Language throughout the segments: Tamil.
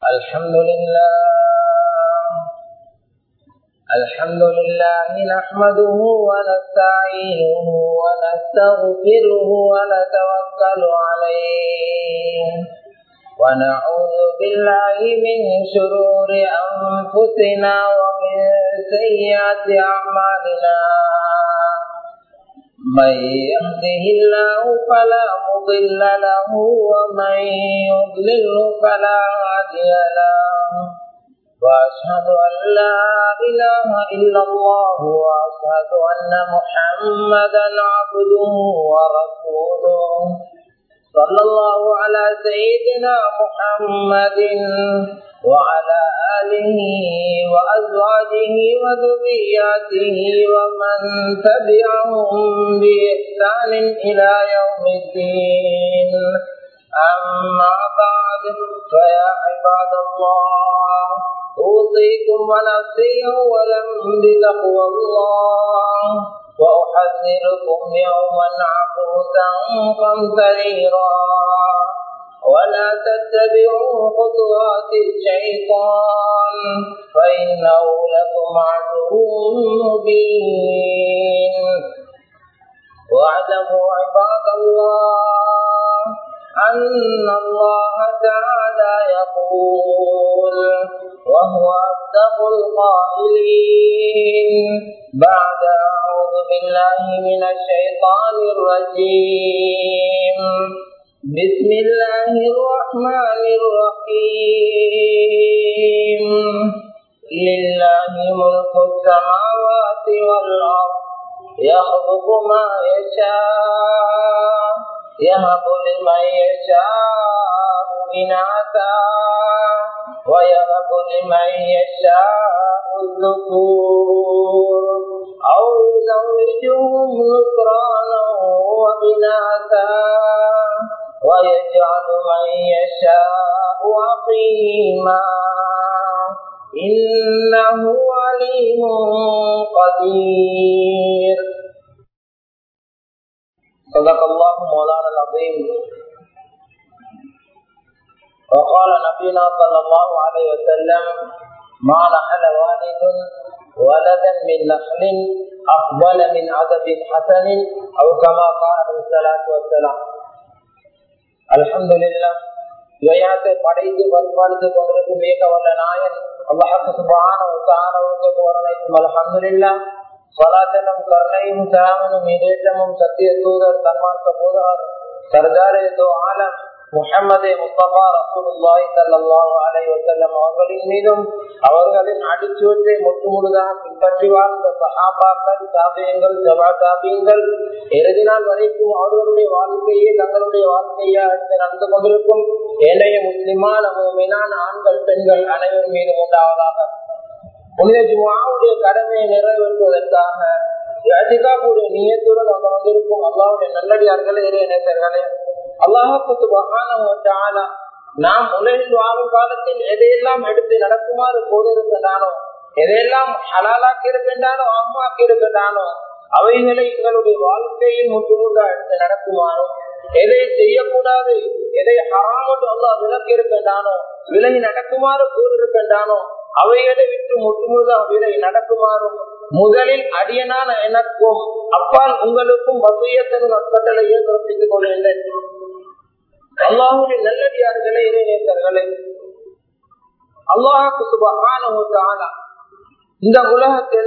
الحمد لله الحمد لله نحمده ونستعينه ونستغفره ونتوكل عليه ونعوذ بالله من شرور أنفسنا ومن سيئات أعمالنا من يهده الله فلا مضل له ومن يضلل فلا هادي له واشهد ان لا اله الا الله واشهد ان محمدا عبده ورسوله صلى الله على سيدنا محمد وعلى آله وأزواجه وذرياته ومن تبعهم بإحسان إلى يوم الدين أما بعد فيا عباد الله أوصيكم ونفسي ولم بتقوى الله وأحذركم يوما عبوسا قمطريرا ولا تتبعوا خطوات الشيطان فإنه لكم عدو مبين واعلموا عباد الله أن الله تعالى يقول وهو أصدق القائلين بعد أعوذ بالله من الشيطان الرجيم بسم الله الرحمن الرحيم لله ملك السماوات والأرض يخلق ما يشاء يهب لمن يشاء إناثا ويهب لمن يشاء الذكور أو يزوجهم ذكرانا وإناثا ويجعل من يشاء عقيما إنه عليم قدير صدق الله مولانا العظيم وقال نبينا صلى الله عليه وسلم ما نحل والد ولدا من نخل أفضل من عدد حسن أو كما قال عليه الصلاة والسلام الحمد لله இவையாத்தை படைத்து பண்பாடுத்து கொண்டிருக்கும் மிக வல்ல நாயன் அல்லாஹு சுபான தானவுக்கு போரனைக்கும் அலமதுல்லா சொலாத்தனும் கருணையும் சாமனும் இடேற்றமும் சத்திய தூதர் தன்மார்க்க போதார் சர்தாரே தோ ஆலம் முகமது முஸ்தபா ரசூலுல்லாஹி ஸல்லல்லாஹு அலைஹி வஸல்லம் அவர்களின் மீதும் அவர்களின் அடிச்சுவற்றை முற்று முழுதாக பின்பற்றி வாழ்ந்த சஹாபாக்கள் தாபியங்கள் ஜபா தாபியங்கள் இறுதி நாள் வரைக்கும் அவர்களுடைய வாழ்க்கையை தங்களுடைய வாழ்க்கையை அடுத்து நடந்து கொண்டிருக்கும் ஏனைய முஸ்லிமான மீனான ஆண்கள் பெண்கள் அனைவர் மீதும் உண்டாவதாக புனித ஜுமாவுடைய கடமையை நிறைவேற்றுவதற்காக அதிகாவுடைய நியத்துடன் அவங்க வந்திருக்கும் அல்லாவுடைய நல்லடியார்களே நேசர்களே அல்லாஹு நாம் உலகில் வாழும் காலத்தில் எதையெல்லாம் எடுத்து நடக்குமாறு போதிருக்கின்றானோ எதையெல்லாம் ஹலாலாக்கி இருக்கின்றானோ அம்மாக்கி இருக்கின்றானோ அவைகளை எங்களுடைய வாழ்க்கையில் முற்றுமுழுதா எடுத்து நடக்குமாறும் எதை செய்யக்கூடாது எதை ஹராமது அல்லா விலக்கி இருக்கின்றானோ விலகி நடக்குமாறு கூறியிருக்கின்றானோ அவைகளை விட்டு முற்றுமுழுதா விலகி நடக்குமாறும் முதலில் அடியனான எனக்கும் அப்பால் உங்களுக்கும் வசியத்தனும் நட்பட்டளையே பிறப்பித்துக் கொள்கின்றேன் அல்லாஹுடைய நல்லடியார்களே இறைநேசர்களே அல்லாஹுக்கு சுபகான இந்த உலகத்தில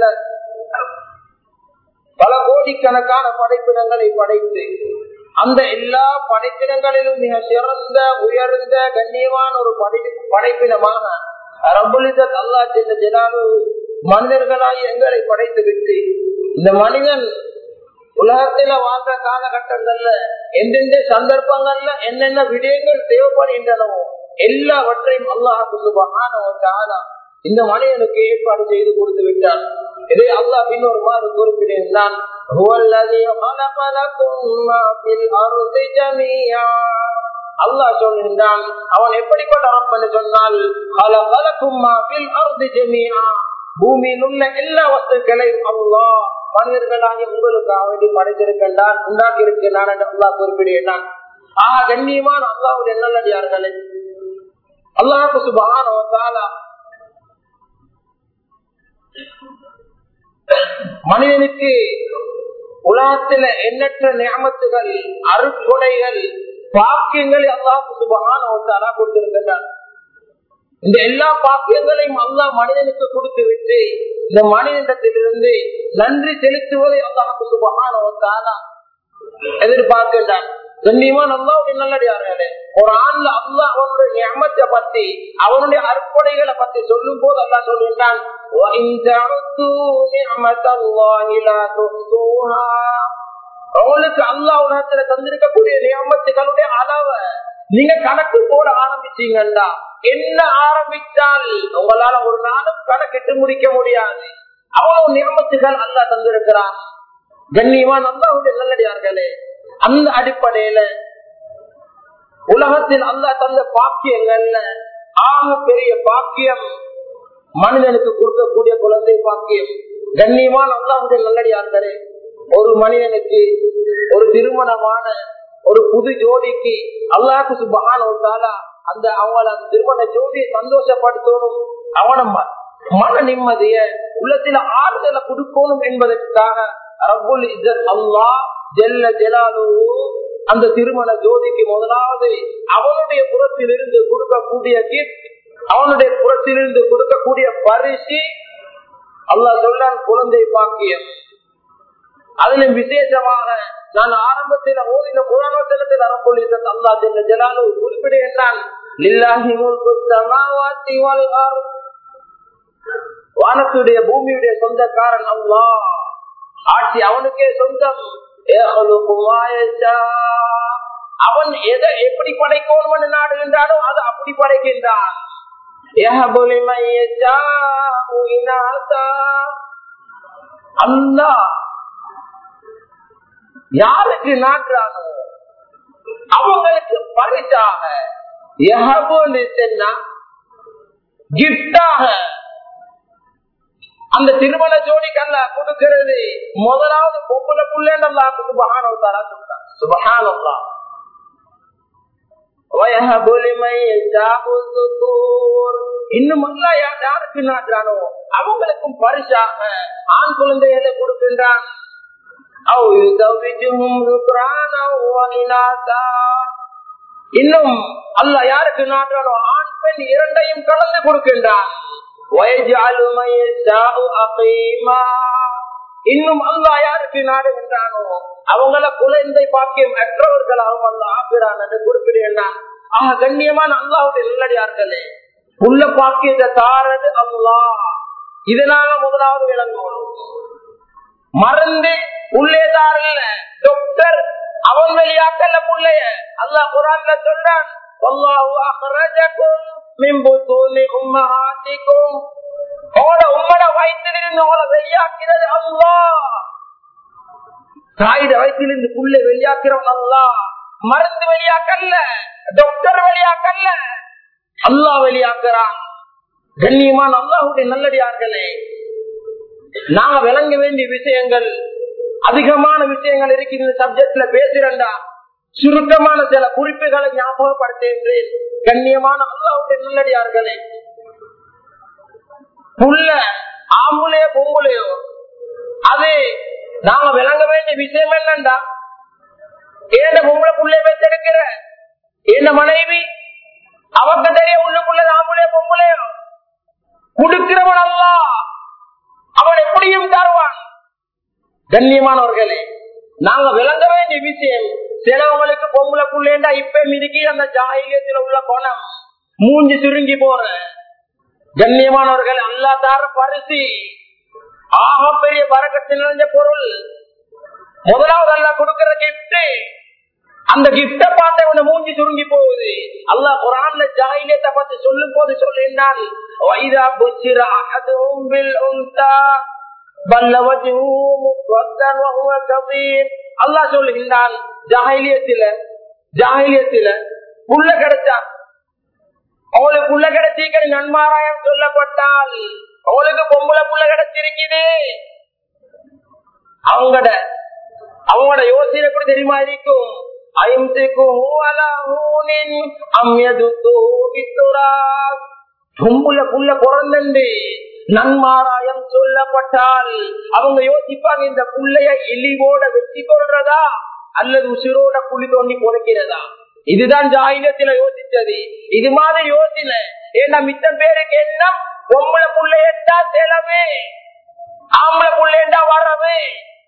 பல கோடிக்கணக்கான படைப்பினங்களை படைத்து அந்த எல்லா படைப்பினங்களிலும் மிக சிறந்த உயர்ந்த கண்ணியமான ஒரு படை படைப்பினமான ரபுலிதத் அல்லா சென்ற ஜனாலு மனிதர்களாய் எங்களை படைத்து விட்டு இந்த மனிதன் உலகத்துல வாழ்ந்த காலகட்டங்கள்ல எந்தெந்த சந்தர்ப்பங்கள்ல என்னென்ன விடயங்கள் தேவைப்படுகின்றனவோ எல்லாவற்றையும் அல்லாஹு சுபகான இந்த மனிதனுக்கு ஏற்பாடு செய்து கொடுத்து விட்டான் இதை அல்லாஹ் இன்னொரு மாதிரி குறிப்பிடுகிறான் அல்லாஹ் சொல்கின்றான் அவன் எப்படிப்பட்ட ரப்பன்னு சொன்னால் பூமியில் உள்ள எல்லா வஸ்துக்களையும் அல்லாஹ் மனிதர்களாகி உங்களுக்காக வேண்டி படைத்திருக்கின்றான் உண்டாக்கி இருக்கின்றான் என்று அல்லாஹ் குறிப்பிடுகின்றான் ஆஹ் கண்ணியமான அல்லாவுடைய நல்லடியார்களே அல்லாஹு சுபஹான மனிதனுக்கு உலகத்துல எண்ணற்ற நியமத்துகள் அருட்கொடைகள் பாக்கியங்களை அல்லாஹு சுபகான கொடுத்திருக்கின்றார் இந்த எல்லா பாக்கியங்களையும் அல்லாஹ் மனிதனுக்கு கொடுத்து விட்டு இந்த மனிதனிடத்திலிருந்து நன்றி செலுத்துவதை அல்லாஹு சுபகான எதிர்பார்க்கின்றான் கண்ணியமான அல்லாவுடைய நல்லடியார்களே ஒரு ஆண்ல அல்லாஹ் அவனுடைய நியமத்தை பத்தி அவனுடைய அற்புடைகளை பத்தி சொல்லும் போது அல்லா சொல்கின்றான் அவங்களுக்கு அல்லாஹ் உலகத்துல தந்திருக்கக்கூடிய நியமத்துகளுடைய அளவை நீங்க கணக்கு போட ஆரம்பிச்சீங்கன்னா என்ன ஆரம்பித்தால் உங்களால ஒரு நாளும் கணக்கிட்டு முடிக்க முடியாது அவ்வளவு நியமத்துகள் அல்லா தந்திருக்கிறான் கண்ணியமான அல்லாவுடைய நல்லடியார்களே அந்த அடிப்படையில உலகத்தில் அல்லா தந்த பாக்கியங்கள்ல ஆக பெரிய பாக்கியம் மனிதனுக்கு கொடுக்கக்கூடிய குழந்தை பாக்கியம் கண்ணியமான அல்லாவுடைய நல்லடியார்களே ஒரு மனிதனுக்கு ஒரு திருமணமான ஒரு புது ஜோடிக்கு அல்லாஹு சுபகான அந்த அவங்கள அந்த திருமண ஜோடியை சந்தோஷப்படுத்தணும் அவன மன நிம்மதிய உள்ளத்துல ஆறுதலை கொடுக்கணும் என்பதற்காக ரபுல் இஜத் அல்லா ஜெல்ல ஜெலாலு அந்த திருமண ஜோதிக்கு முதலாவது அவனுடைய புறத்திலிருந்து கொடுக்கக்கூடிய கிஃப்ட் அவனுடைய புறத்திலிருந்து கொடுக்கக்கூடிய பரிசு அல்லா சொல்லான் குழந்தை பாக்கியம் அதுல விசேஷமாக நான் ஆரம்பத்தில் ஓடின புராணத்தில் அரபுல் இஜத் அல்லா ஜெல்ல ஜெலாலு குறிப்பிடுகின்றான் லில்லாஹி முல்கு ஸமாவாத்தி வல் அர்த் வானத்துடைய பூமியுடைய சொந்தக்காரன் அல்லாஹ் ஆட்சி அவனுக்கே சொந்தம் அவன் எதை எப்படி படைக்கணும் நாடுகின்றானோ அது அப்படி படைக்கின்றான் அல்லா யாருக்கு நாட்டுறானோ அவங்களுக்கு பரிசாக கிஃப்டாக அந்த திருமண ஜோடிக்கு அல்ல கொடுக்கிறது முதலாவது பொம்பளை புள்ளேன்னு சுபகானவத்தாரா சொல்றான் சுபகானவா இன்னும் அல்லா யாருக்கு நாட்டுறானோ அவங்களுக்கும் பரிசாக ஆண் குழந்தைகளை கொடுக்கின்றான் இன்னும் அல்ல யாருக்கு நாட்டுறானோ ஆண் பெண் இரண்டையும் கலந்து கொடுக்கின்றான் இன்னும் அல்லா யாருக்கு நாடுகின்றானோ அவங்கள குழந்தை பாக்கியம் மற்றவர்களாகவும் அல்ல ஆகிறான் என்று குறிப்பிடுகின்றான் ஆக கண்ணியமான அல்லாவுடைய நல்லடியார்களே உள்ள பாக்கியத்தை தாரது அல்லா இதனால முதலாவது விளங்கணும் மறந்து உள்ளே தாரல டாக்டர் அவன் வெளியாக்கல புள்ளைய அல்லா குரான்ல சொல்றான் والله أخرجكم من بطون أمهاتكم உங்களோட உம்மட வயிற்றிலிருந்து உங்களை வெளியாக்கிறது அல்லா தாயிட வயிற்றிலிருந்து புள்ள வெளியாக்கிறவன் அல்லா மருந்து வெளியாக்கல்ல டாக்டர் வெளியாக்கல்ல அல்லா வெளியாக்குறான் கண்ணியமான அல்லாஹுடைய நல்லடியார்களே நாங்க விளங்க வேண்டிய விஷயங்கள் அதிகமான விஷயங்கள் இருக்கு இந்த சப்ஜெக்ட்ல பேசுறேன்டா சுருக்கமான சில குறிப்புகளை ஞாபகப்படுத்துகின்றேன் கண்ணியமான அல்லாவுடைய நல்லடியார்களே புள்ள ஆம்புலையோ பொம்புலையோ அது நாம விளங்க வேண்டிய விஷயம் என்னண்டா ஏண்ட பொம்பளை புள்ளைய வச்சிருக்கிற என்ன மனைவி அவங்க தெரிய உள்ளுக்குள்ள ஆம்புலையோ பொம்புலையோ கொடுக்கிறவன் அல்ல அவன் எப்படியும் தருவான் கண்ணியமானவர்களே நாங்க விளங்க வேண்டிய விஷயம் சிலவங்களுக்கு பொம்பளை புள்ளேண்டா இப்ப மிதிக்கி அந்த ஜாகியத்துல உள்ள குணம் மூஞ்சி சுருங்கி போற கண்ணியமானவர்கள் அல்லா தார பரிசு ஆக பெரிய பறக்கத்தில் நிறைஞ்ச பொருள் முதலாவது அல்லா கொடுக்கிற கிப்ட் அந்த கிப்ட பார்த்த இவன மூஞ்சி சுருங்கி போகுது அல்லா குரான்ல ஜாயிலியத்தை பத்தி சொல்லும் போது சொல்லினான் வைதா புச்சிர அஹதுஹும் பில் உன்தா பல்ல வஜ்ஹு முஸ்வத்தன் வஹுவ கபீர் அல்லாஹ் சொல்லுகின்றான் ஜாயிலியத்தில ஜாயிலியத்தில புள்ள கிடைச்சா அவளுக்கு புள்ள கிடைச்சிக்கிற நன்மாராயம் சொல்லப்பட்டால் அவளுக்கு பொம்பளை புள்ள கிடைச்சிருக்குது அவங்களோட அவங்களோட யோசனை கூட தெரியுமா இருக்கும் பொம்புல புள்ள பிறந்து நன்மாராயம் சொல்லப்பட்டால் அவங்க யோசிப்பாங்க இந்த புள்ளைய இழிவோட வெற்றி கொள்றதா அல்லது உசிரோட குழி தோண்டி புதைக்கிறதா இதுதான் ஜாயினத்துல யோசிச்சது இது மாதிரி யோசனை ஏன்னா மிச்சம் பேருக்கு என்ன பொம்பளை புள்ளையண்டா செலவு ஆம்பளை புள்ளையண்டா வரவு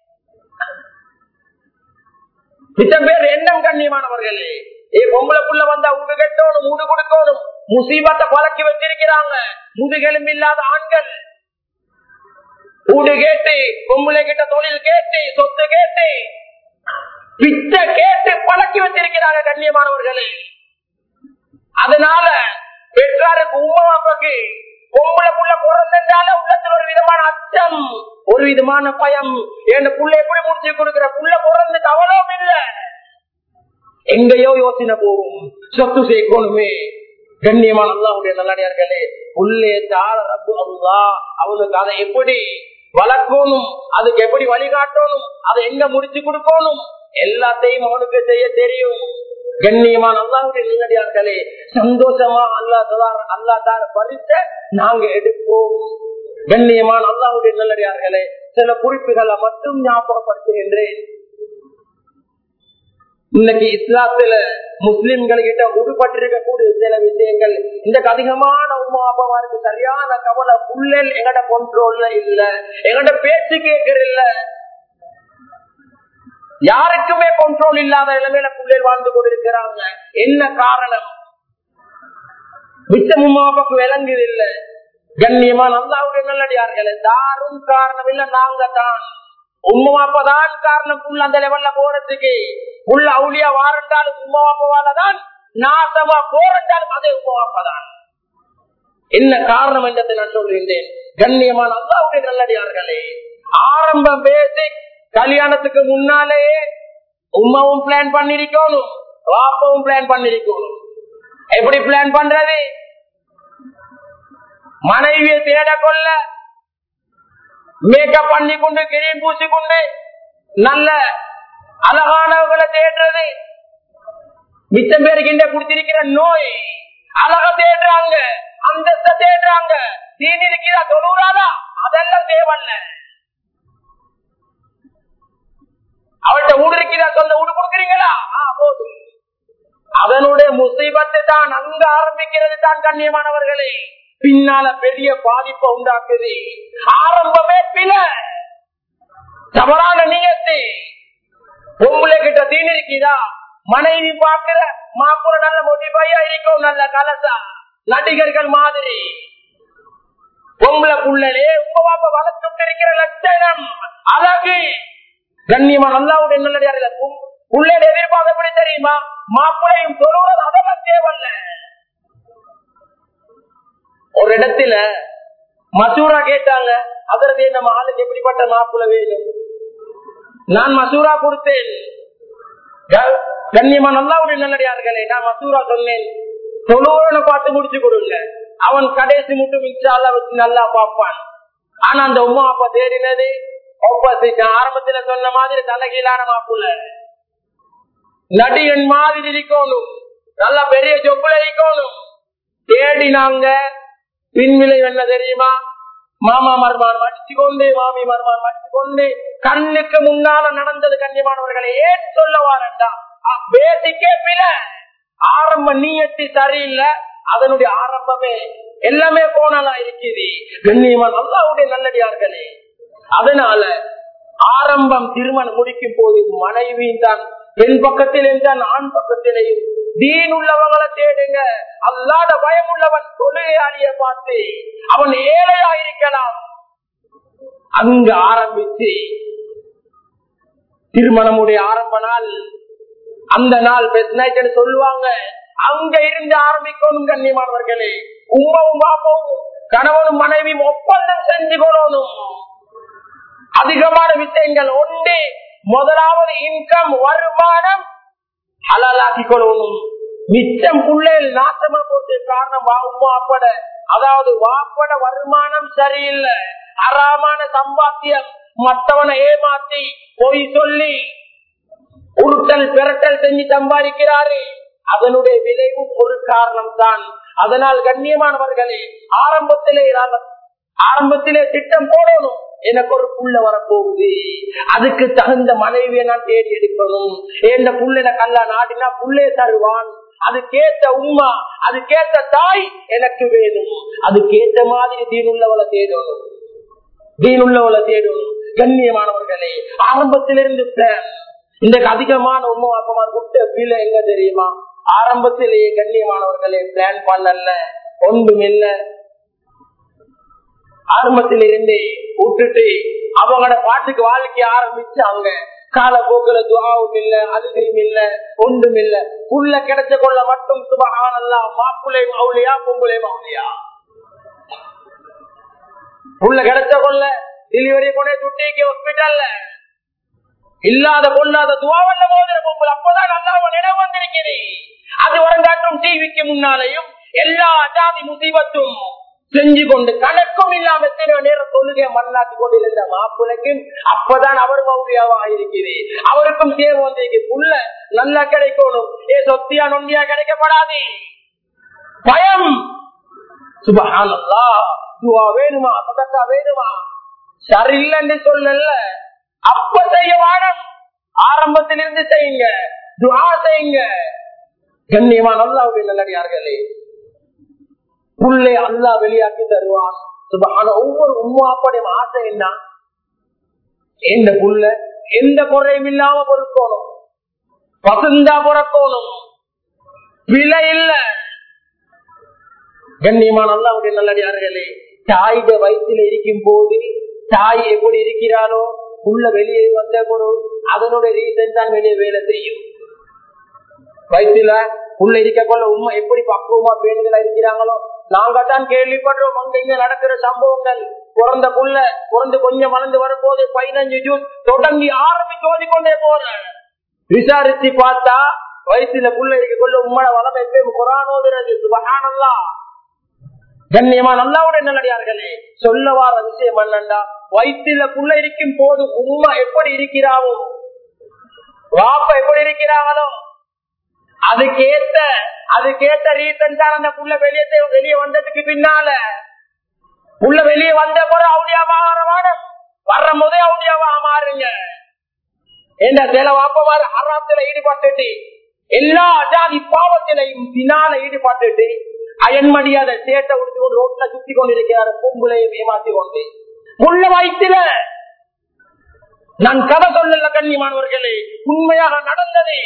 மிச்சம் பேர் எண்ணம் கண்ணியமானவர்களே ஏ பொம்பளை புள்ள வந்தா உடு கட்டணும் உடு கொடுக்கணும் முசீபத்தை பழக்கி வச்சிருக்கிறாங்க முதுகெலும்பு இல்லாத ஆண்கள் ஊடு கேட்டு பொம்பளை கிட்ட தொழில் கேட்டு சொத்து கேட்டு பிச்ச கேட்டு பழக்கி வச்சிருக்கிறாங்க கண்ணியமானவர்களே அதனால பெற்றாருக்கு உமாவுக்கு பொம்பளை புள்ள பிறந்தால உள்ளத்துல ஒரு விதமான அச்சம் ஒரு விதமான பயம் என் புள்ள எப்படி முடிச்சு கொடுக்கிற புள்ள பிறந்து கவலம் இல்ல எங்கேயோ யோசனை போகும் சொத்து சேர்க்கணுமே கண்ணியமான அல்லாவுடைய நல்லடியார்களே உள்ளே தாழ ரப்பு அல்லா அவனுக்கு அதை எப்படி வளர்க்கணும் அதுக்கு எப்படி வழிகாட்டணும் அதை எங்க முடிச்சு கொடுக்கணும் எல்லாத்தையும் அவனுக்கு செய்ய தெரியும் கண்ணியமான அல்லாவுடைய நல்லடியார்களே சந்தோஷமா அல்லா தலார் அல்லா தார பறித்த நாங்க எடுப்போம் கண்ணியமான அல்லாவுடைய நல்லடியார்களே சில குறிப்புகளை மட்டும் ஞாபகப்படுத்துகின்றேன் இன்னைக்கு இஸ்லாத்துல முஸ்லிம்கள் கிட்ட உடுபட்டிருக்கக்கூடிய சில விஷயங்கள் இந்த அதிகமான உமா அப்பாவாருக்கு சரியான கவலை புள்ளல் எங்கட கொண்ட்ரோல்ல இல்ல எங்கட பேச்சு கேட்கிற இல்ல யாருக்குமே கண்ட்ரோல் இல்லாத நிலைமையில புள்ளல் வாழ்ந்து கொண்டிருக்கிறாங்க என்ன காரணம் மிச்ச உமாவுக்கு விளங்குது இல்ல கண்ணியமா நல்லாவுடைய நல்லடியார்கள் தாரும் காரணம் இல்ல நாங்க தான் உண்மாப்பதான் காரணம் புள்ள அந்த லெவல்ல போறதுக்கு உள்ள அவுளியா வாரண்டாலும் உண்மாப்பாவாலதான் நாசமா போறண்டாலும் அதே உண்மாப்பதான் என்ன காரணம் என்றதை நான் சொல்கின்றேன் கண்ணியமான அல்லாவுடைய நல்லடியார்களே ஆரம்பம் பேசி கல்யாணத்துக்கு முன்னாலே உமாவும் பிளான் பண்ணிருக்கணும் வாப்பாவும் பிளான் பண்ணிருக்கணும் எப்படி பிளான் பண்றது மனைவியை தேட கொள்ள மேக்கப் பண்ணி கொண்டு கிரீம் பூசி கொண்டு நல்ல அழகானவர்களை தேடுறது மிச்சம் பேருக்கு இந்த குடிச்சிருக்கிற நோய் அழக தேடுறாங்க அந்தஸ்த தேடுறாங்க தீனி இருக்கிறா தொழுறாரா அதெல்லாம் தேவல்ல அவள்கிட்ட ஊடு இருக்கிறா சொல்ல ஊடு கொடுக்குறீங்களா போதும் அதனுடைய முசைபத்தை தான் அங்க ஆரம்பிக்கிறது தான் கண்ணியமானவர்களே பின்னால பெரிய பாதிப்பை உண்டாக்குது ஆரம்பமே பில தவறான நீயத்து பொம்பளை கிட்ட தீன் இருக்குதா மனைவி பாக்குற மாப்பிள நல்ல மொழிபையா இருக்கும் நல்ல கலசா நடிகர்கள் மாதிரி பொம்பளை புள்ளலே உங்க பாப்பா வளர்த்துட்டு இருக்கிற லட்சணம் அழகு கண்ணியமா நல்லாவுடைய நல்லடியார்கள் புள்ளேட எதிர்பார்க்க எப்படி தெரியுமா மாப்பிளையும் சொல்லுவது அதெல்லாம் தேவல்ல ஒரு இடத்துல மசூரா கேட்டாங்க அதற்கு நம்ம ஆளுக்கு எப்படிப்பட்ட மாப்பிள்ள வேணும் நான் மசூரா கொடுத்தேன் கண்ணியமா நல்லாவுடைய நல்லடியார்களே நான் மசூரா சொன்னேன் தொழுவனை பார்த்து முடிச்சு கொடுங்க அவன் கடைசி மட்டும் இன்ஷால்லா வச்சு நல்லா பார்ப்பான் ஆனா அந்த உமா அப்பா தேடினது ஆப்போசிட் ஆரம்பத்துல சொன்ன மாதிரி தலைகீழான மாப்புள்ள நடிகன் மாதிரி இருக்கணும் நல்ல பெரிய சொப்புல இருக்கணும் தேடினாங்க பின்விலை என்ன தெரியுமா மாமா மருமான் மடிச்சு கொண்டு மாமி மருமான் மடிச்சு கொண்டு கண்ணுக்கு முன்னால நடந்தது கண்ணியமானவர்களை ஏன் சொல்ல வாரண்டா பேசிக்கே பில ஆரம்ப நீயத்தி சரியில்லை அதனுடைய ஆரம்பமே எல்லாமே போனலா இருக்குது கண்ணியமான அல்லாவுடைய நல்லடியார்களே அதனால ஆரம்பம் திருமணம் முடிக்கும் போது மனைவியின் தான் பெண் பக்கத்திலே தான் ஆண் பக்கத்திலேயும் தீன் உள்ளவங்களை தேடுங்க அல்லாத பயம் உள்ளவன் தொழிலாளிய பார்த்து அவன் ஏழையா இருக்கலாம் அங்கு ஆரம்பிச்சு திருமணமுடைய ஆரம்ப நாள் அந்த நாள் பெஸ்ட் சொல்லுவாங்க அங்க இருந்து ஆரம்பிக்கணும் கண்ணியமானவர்களே உமாவும் பாப்பாவும் கணவனும் மனைவியும் ஒப்பந்தம் செஞ்சு கொள்ளணும் அதிகமான விஷயங்கள் ஒன்று முதலாவது இன்கம் வருமானம் ஹலாலாக்கி கொள்ளணும் மிச்சம் புள்ளையில் நாசமா போட்டு காரணம் உமா அப்பட அதாவது வாப்பட வருமானம் சரியில்லை அறாமான சம்பாத்தியம் மற்றவனை ஏமாத்தி பொய் சொல்லி உருட்டல் பிறட்டல் செஞ்சு சம்பாதிக்கிறாரு அதனுடைய விளைவும் ஒரு காரணம் தான் அதனால் கண்ணியமானவர்களே ஆரம்பத்திலே நாங்க- ஆரம்பத்திலே திட்டம் போடணும் எனக்கு ஒரு புள்ள வரப்போகுது அதுக்கு தகுந்த மனைவியை நான் தேடி எடுக்கணும் எந்த புள்ள எனக்கு அல்ல நாடினா புள்ளே தருவான் அதுக்கேத்த உம்மா அதுக்கேத்த தாய் எனக்கு வேணும் அதுக்கேத்த மாதிரி தீனுள்ளவளை தேடணும் தீனுள்ளவளை தேடணும் கண்ணியமானவர்களே ஆரம்பத்திலிருந்து plan. இன்றைக்கு அதிகமான உண்மை அப்பமா குட்ட பிள்ளை எங்க தெரியுமா ஆரம்பத்திலேயே கண்ணியமானவர்களே பிளான் பண்ணல ஒன்றும் இல்ல ஆரம்பத்தில இருந்தே விட்டுட்டு அவங்களோட பாட்டுக்கு வாழ்க்கை ஆரம்பிச்சாங்க காலப்போக்குல துவாவும் இல்ல அழுகையும் இல்ல ஒன்றும் இல்ல உள்ள கிடைச்ச கொள்ள மட்டும் சுபகானல்லா மாப்பிள்ளை மவுளியா பொம்பளை மவுளியா உள்ள கிடைச்ச கொள்ள டெலிவரி கொண்டே சுட்டிக்கு ஹாஸ்பிட்டல்ல இல்லாத கொள்ளாத துவாவல்ல போதிர பொம்பளை அப்பதான் அல்லாம நினைவு வந்திருக்கிறேன் அது வரங்காட்டும் டிவிக்கு முன்னாலேயும் எல்லா ஜாதி முசீபத்தும் செஞ்சு கொண்டு கணக்கும் இல்லாம எத்தனை நேரம் தொழுகை மண்ணாக்கி கொண்டிருந்த மாப்பிளைக்கு அப்பதான் அவர் மௌலியாவா இருக்கிறேன் அவருக்கும் தேவை வந்திருக்கு புள்ள நல்லா கிடைக்கணும் ஏ சொத்தியா நொண்டியா கிடைக்கப்படாது பயம் சுபஹானல்லா துவா வேணுமா சதக்கா வேணுமா சரியில்லைன்னு சொல்லல அப்ப செய்ய வாடம் ஆரம்பத்திலிருந்து செய்யுங்க துவா செய்யுங்க கண்ணியமா நல்லா நல்லடியார்களே புள்ளை அல்லா வெளியாக்கி தருவான் சுபஹான ஒவ்வொரு உம்மாப்படையும் ஆசை என்ன எந்த புள்ள எந்த குறையும் இல்லாம பொறுக்கணும் பசுந்தா பொறக்கணும் விலை இல்ல கண்ணியமான அல்லாவுடைய நல்லடியார்களே தாயிட வயிற்றுல இருக்கும் போது தாய் எப்படி இருக்கிறாரோ உள்ள வெளியே வந்த பொருள் அதனுடைய ரீசன் தான் வெளியே வேலை செய்யும் வயிற்றுல உள்ள இருக்க கொள்ள உண்மை எப்படி பக்குவமா பேணுதலா இருக்கிறாங்களோ நாங்க தான் கேள்விப்படுறோம் அங்க இங்க நடக்கிற சம்பவங்கள் பிறந்த புள்ள பிறந்து கொஞ்சம் வளர்ந்து வரும்போது பதினஞ்சு ஜூன் தொடங்கி ஆரம்பிச்சு ஓதிக்கொண்டே போற விசாரிச்சு பார்த்தா வயிற்றுல புள்ள இருக்க கொள்ள உண்மை வளம் எப்பயும் குரானோதுறது சுபகானல்லா கண்ணியமா நல்லாவுடைய நல்லடியார்களே சொல்ல வார விஷயம் என்னண்டா வயிற்றுல புள்ள இருக்கும் போது உண்மை எப்படி இருக்கிறாவோ வாப்ப எப்படி இருக்கிறாங்களோ அதுக்கேத்த அதுக்கேத்த ரீசன் தான் அந்த புள்ள வெளியே வெளியே வந்ததுக்கு பின்னால புள்ள வெளியே வந்த பிறகு அவுடியாவாக வாடம் வர்ற போதே அவுடியாவாக மாறுங்க என்ன சில வாப்பமாறு அறாத்துல ஈடுபட்டுட்டு எல்லா ஜாதி பாவத்திலையும் பின்னால ஈடுபட்டுட்டு அயன்மடியாத சேட்டை உடுத்து கொண்டு ரோட்ல சுத்தி கொண்டிருக்கிறார் பூம்புலையும் ஏமாத்தி கொண்டு புள்ள வயிற்றுல நான் கதை சொல்லல கண்ணியமானவர்களே உண்மையாக நடந்தது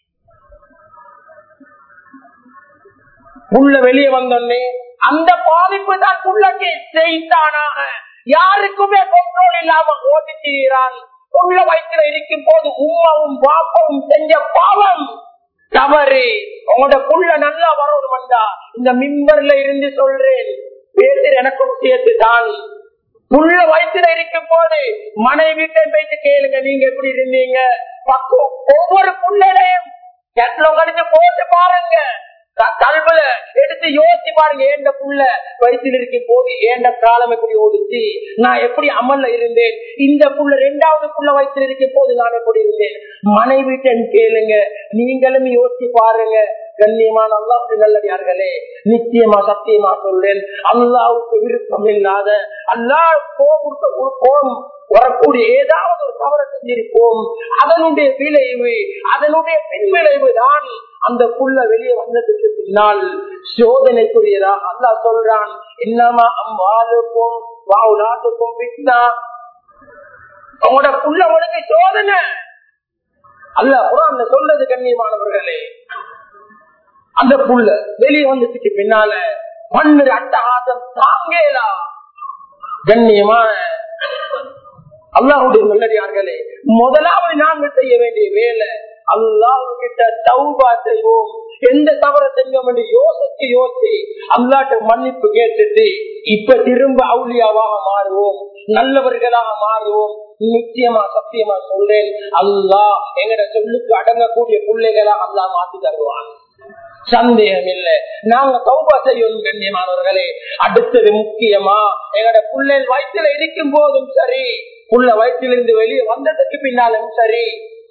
புள்ள வெளியே வந்தோடனே அந்த பாதிப்பு தான் புள்ளக்கு செய்தானாக யாருக்குமே கண்ட்ரோல் இல்லாம ஓட்டிச்சுகிறான் புள்ள வயிற்றுல இருக்கும் போது உமாவும் பாப்பவும் செஞ்ச பாவம் தவறு உங்களோட புள்ள நல்லா வரணும்டா இந்த மிம்பர்ல இருந்து சொல்றேன் பேசுற எனக்கும் சேர்த்து தான் புள்ள வயிற்றுல இருக்கும் போது மனைவிட்ட போயிட்டு கேளுங்க நீங்க எப்படி இருந்தீங்க பக்குவம் ஒவ்வொரு புள்ளையிலையும் கெட்டலம் கடிச்சு போட்டு பாருங்க கல்வில எடுத்து யோசிச்சு பாருங்க ஏண்ட புள்ள வயிற்றுல இருக்கும் போது ஏண்ட காலம் எப்படி ஓடிச்சு நான் எப்படி அமல்ல இருந்தேன் இந்த புள்ள ரெண்டாவது புள்ள வயிற்றுல இருக்கும் போது நான் எப்படி இருந்தேன் மனைவிட்டன் கேளுங்க நீங்களும் யோசிச்சு பாருங்க கண்ணியமான அல்லாவுக்கு நல்லடியார்களே நிச்சயமா சத்தியமா சொல்றேன் அல்லாவுக்கு விருப்பம் இல்லாத அல்லாஹ் கோபம் வரக்கூடிய ஏதாவது ஒரு தவறை செஞ்சிருப்போம் அதனுடைய விளைவு அதனுடைய பின் விளைவு தான் அந்த புள்ள வெளியே வந்ததுக்கு பின்னால் சோதனைக்குரியதாக அல்லா சொல்றான் என்னமா அம்மாளுக்கும் வாவுலாத்துக்கும் பின்னா உங்களோட புள்ள உனக்கு சோதனை அல்ல குரான் சொல்றது கண்ணியமானவர்களே அந்த புள்ள வெளியே வந்ததுக்கு பின்னால மண்ணு அட்டகாசம் தாங்கேலா கண்ணியமான அல்லாஹுடைய நல்லடியார்களே முதலாவது நாங்கள் செய்ய வேண்டிய வேலை அல்லாஹு கிட்ட தௌபா செய்வோம் எந்த தவறை செஞ்சோம் என்று யோசிச்சு யோசிச்சு அல்லாட்ட மன்னிப்பு கேட்டுட்டு இப்ப திரும்ப அவுளியாவாக மாறுவோம் நல்லவர்களாக மாறுவோம் நிச்சயமா சத்தியமா சொல்றேன் அல்லாஹ் எங்கட சொல்லுக்கு அடங்கக்கூடிய பிள்ளைகளாக அல்லாஹ் மாத்தி தருவான் சந்தேகம் இல்ல நாங்க தௌபா செய்யணும் கண்ணியமானவர்களே அடுத்தது முக்கியமா எங்கட புள்ளை வயிற்றுல இருக்கும் போதும் சரி புள்ள வயிற்றிலிருந்து வெளியே வந்ததுக்கு பின்னாலும் சரி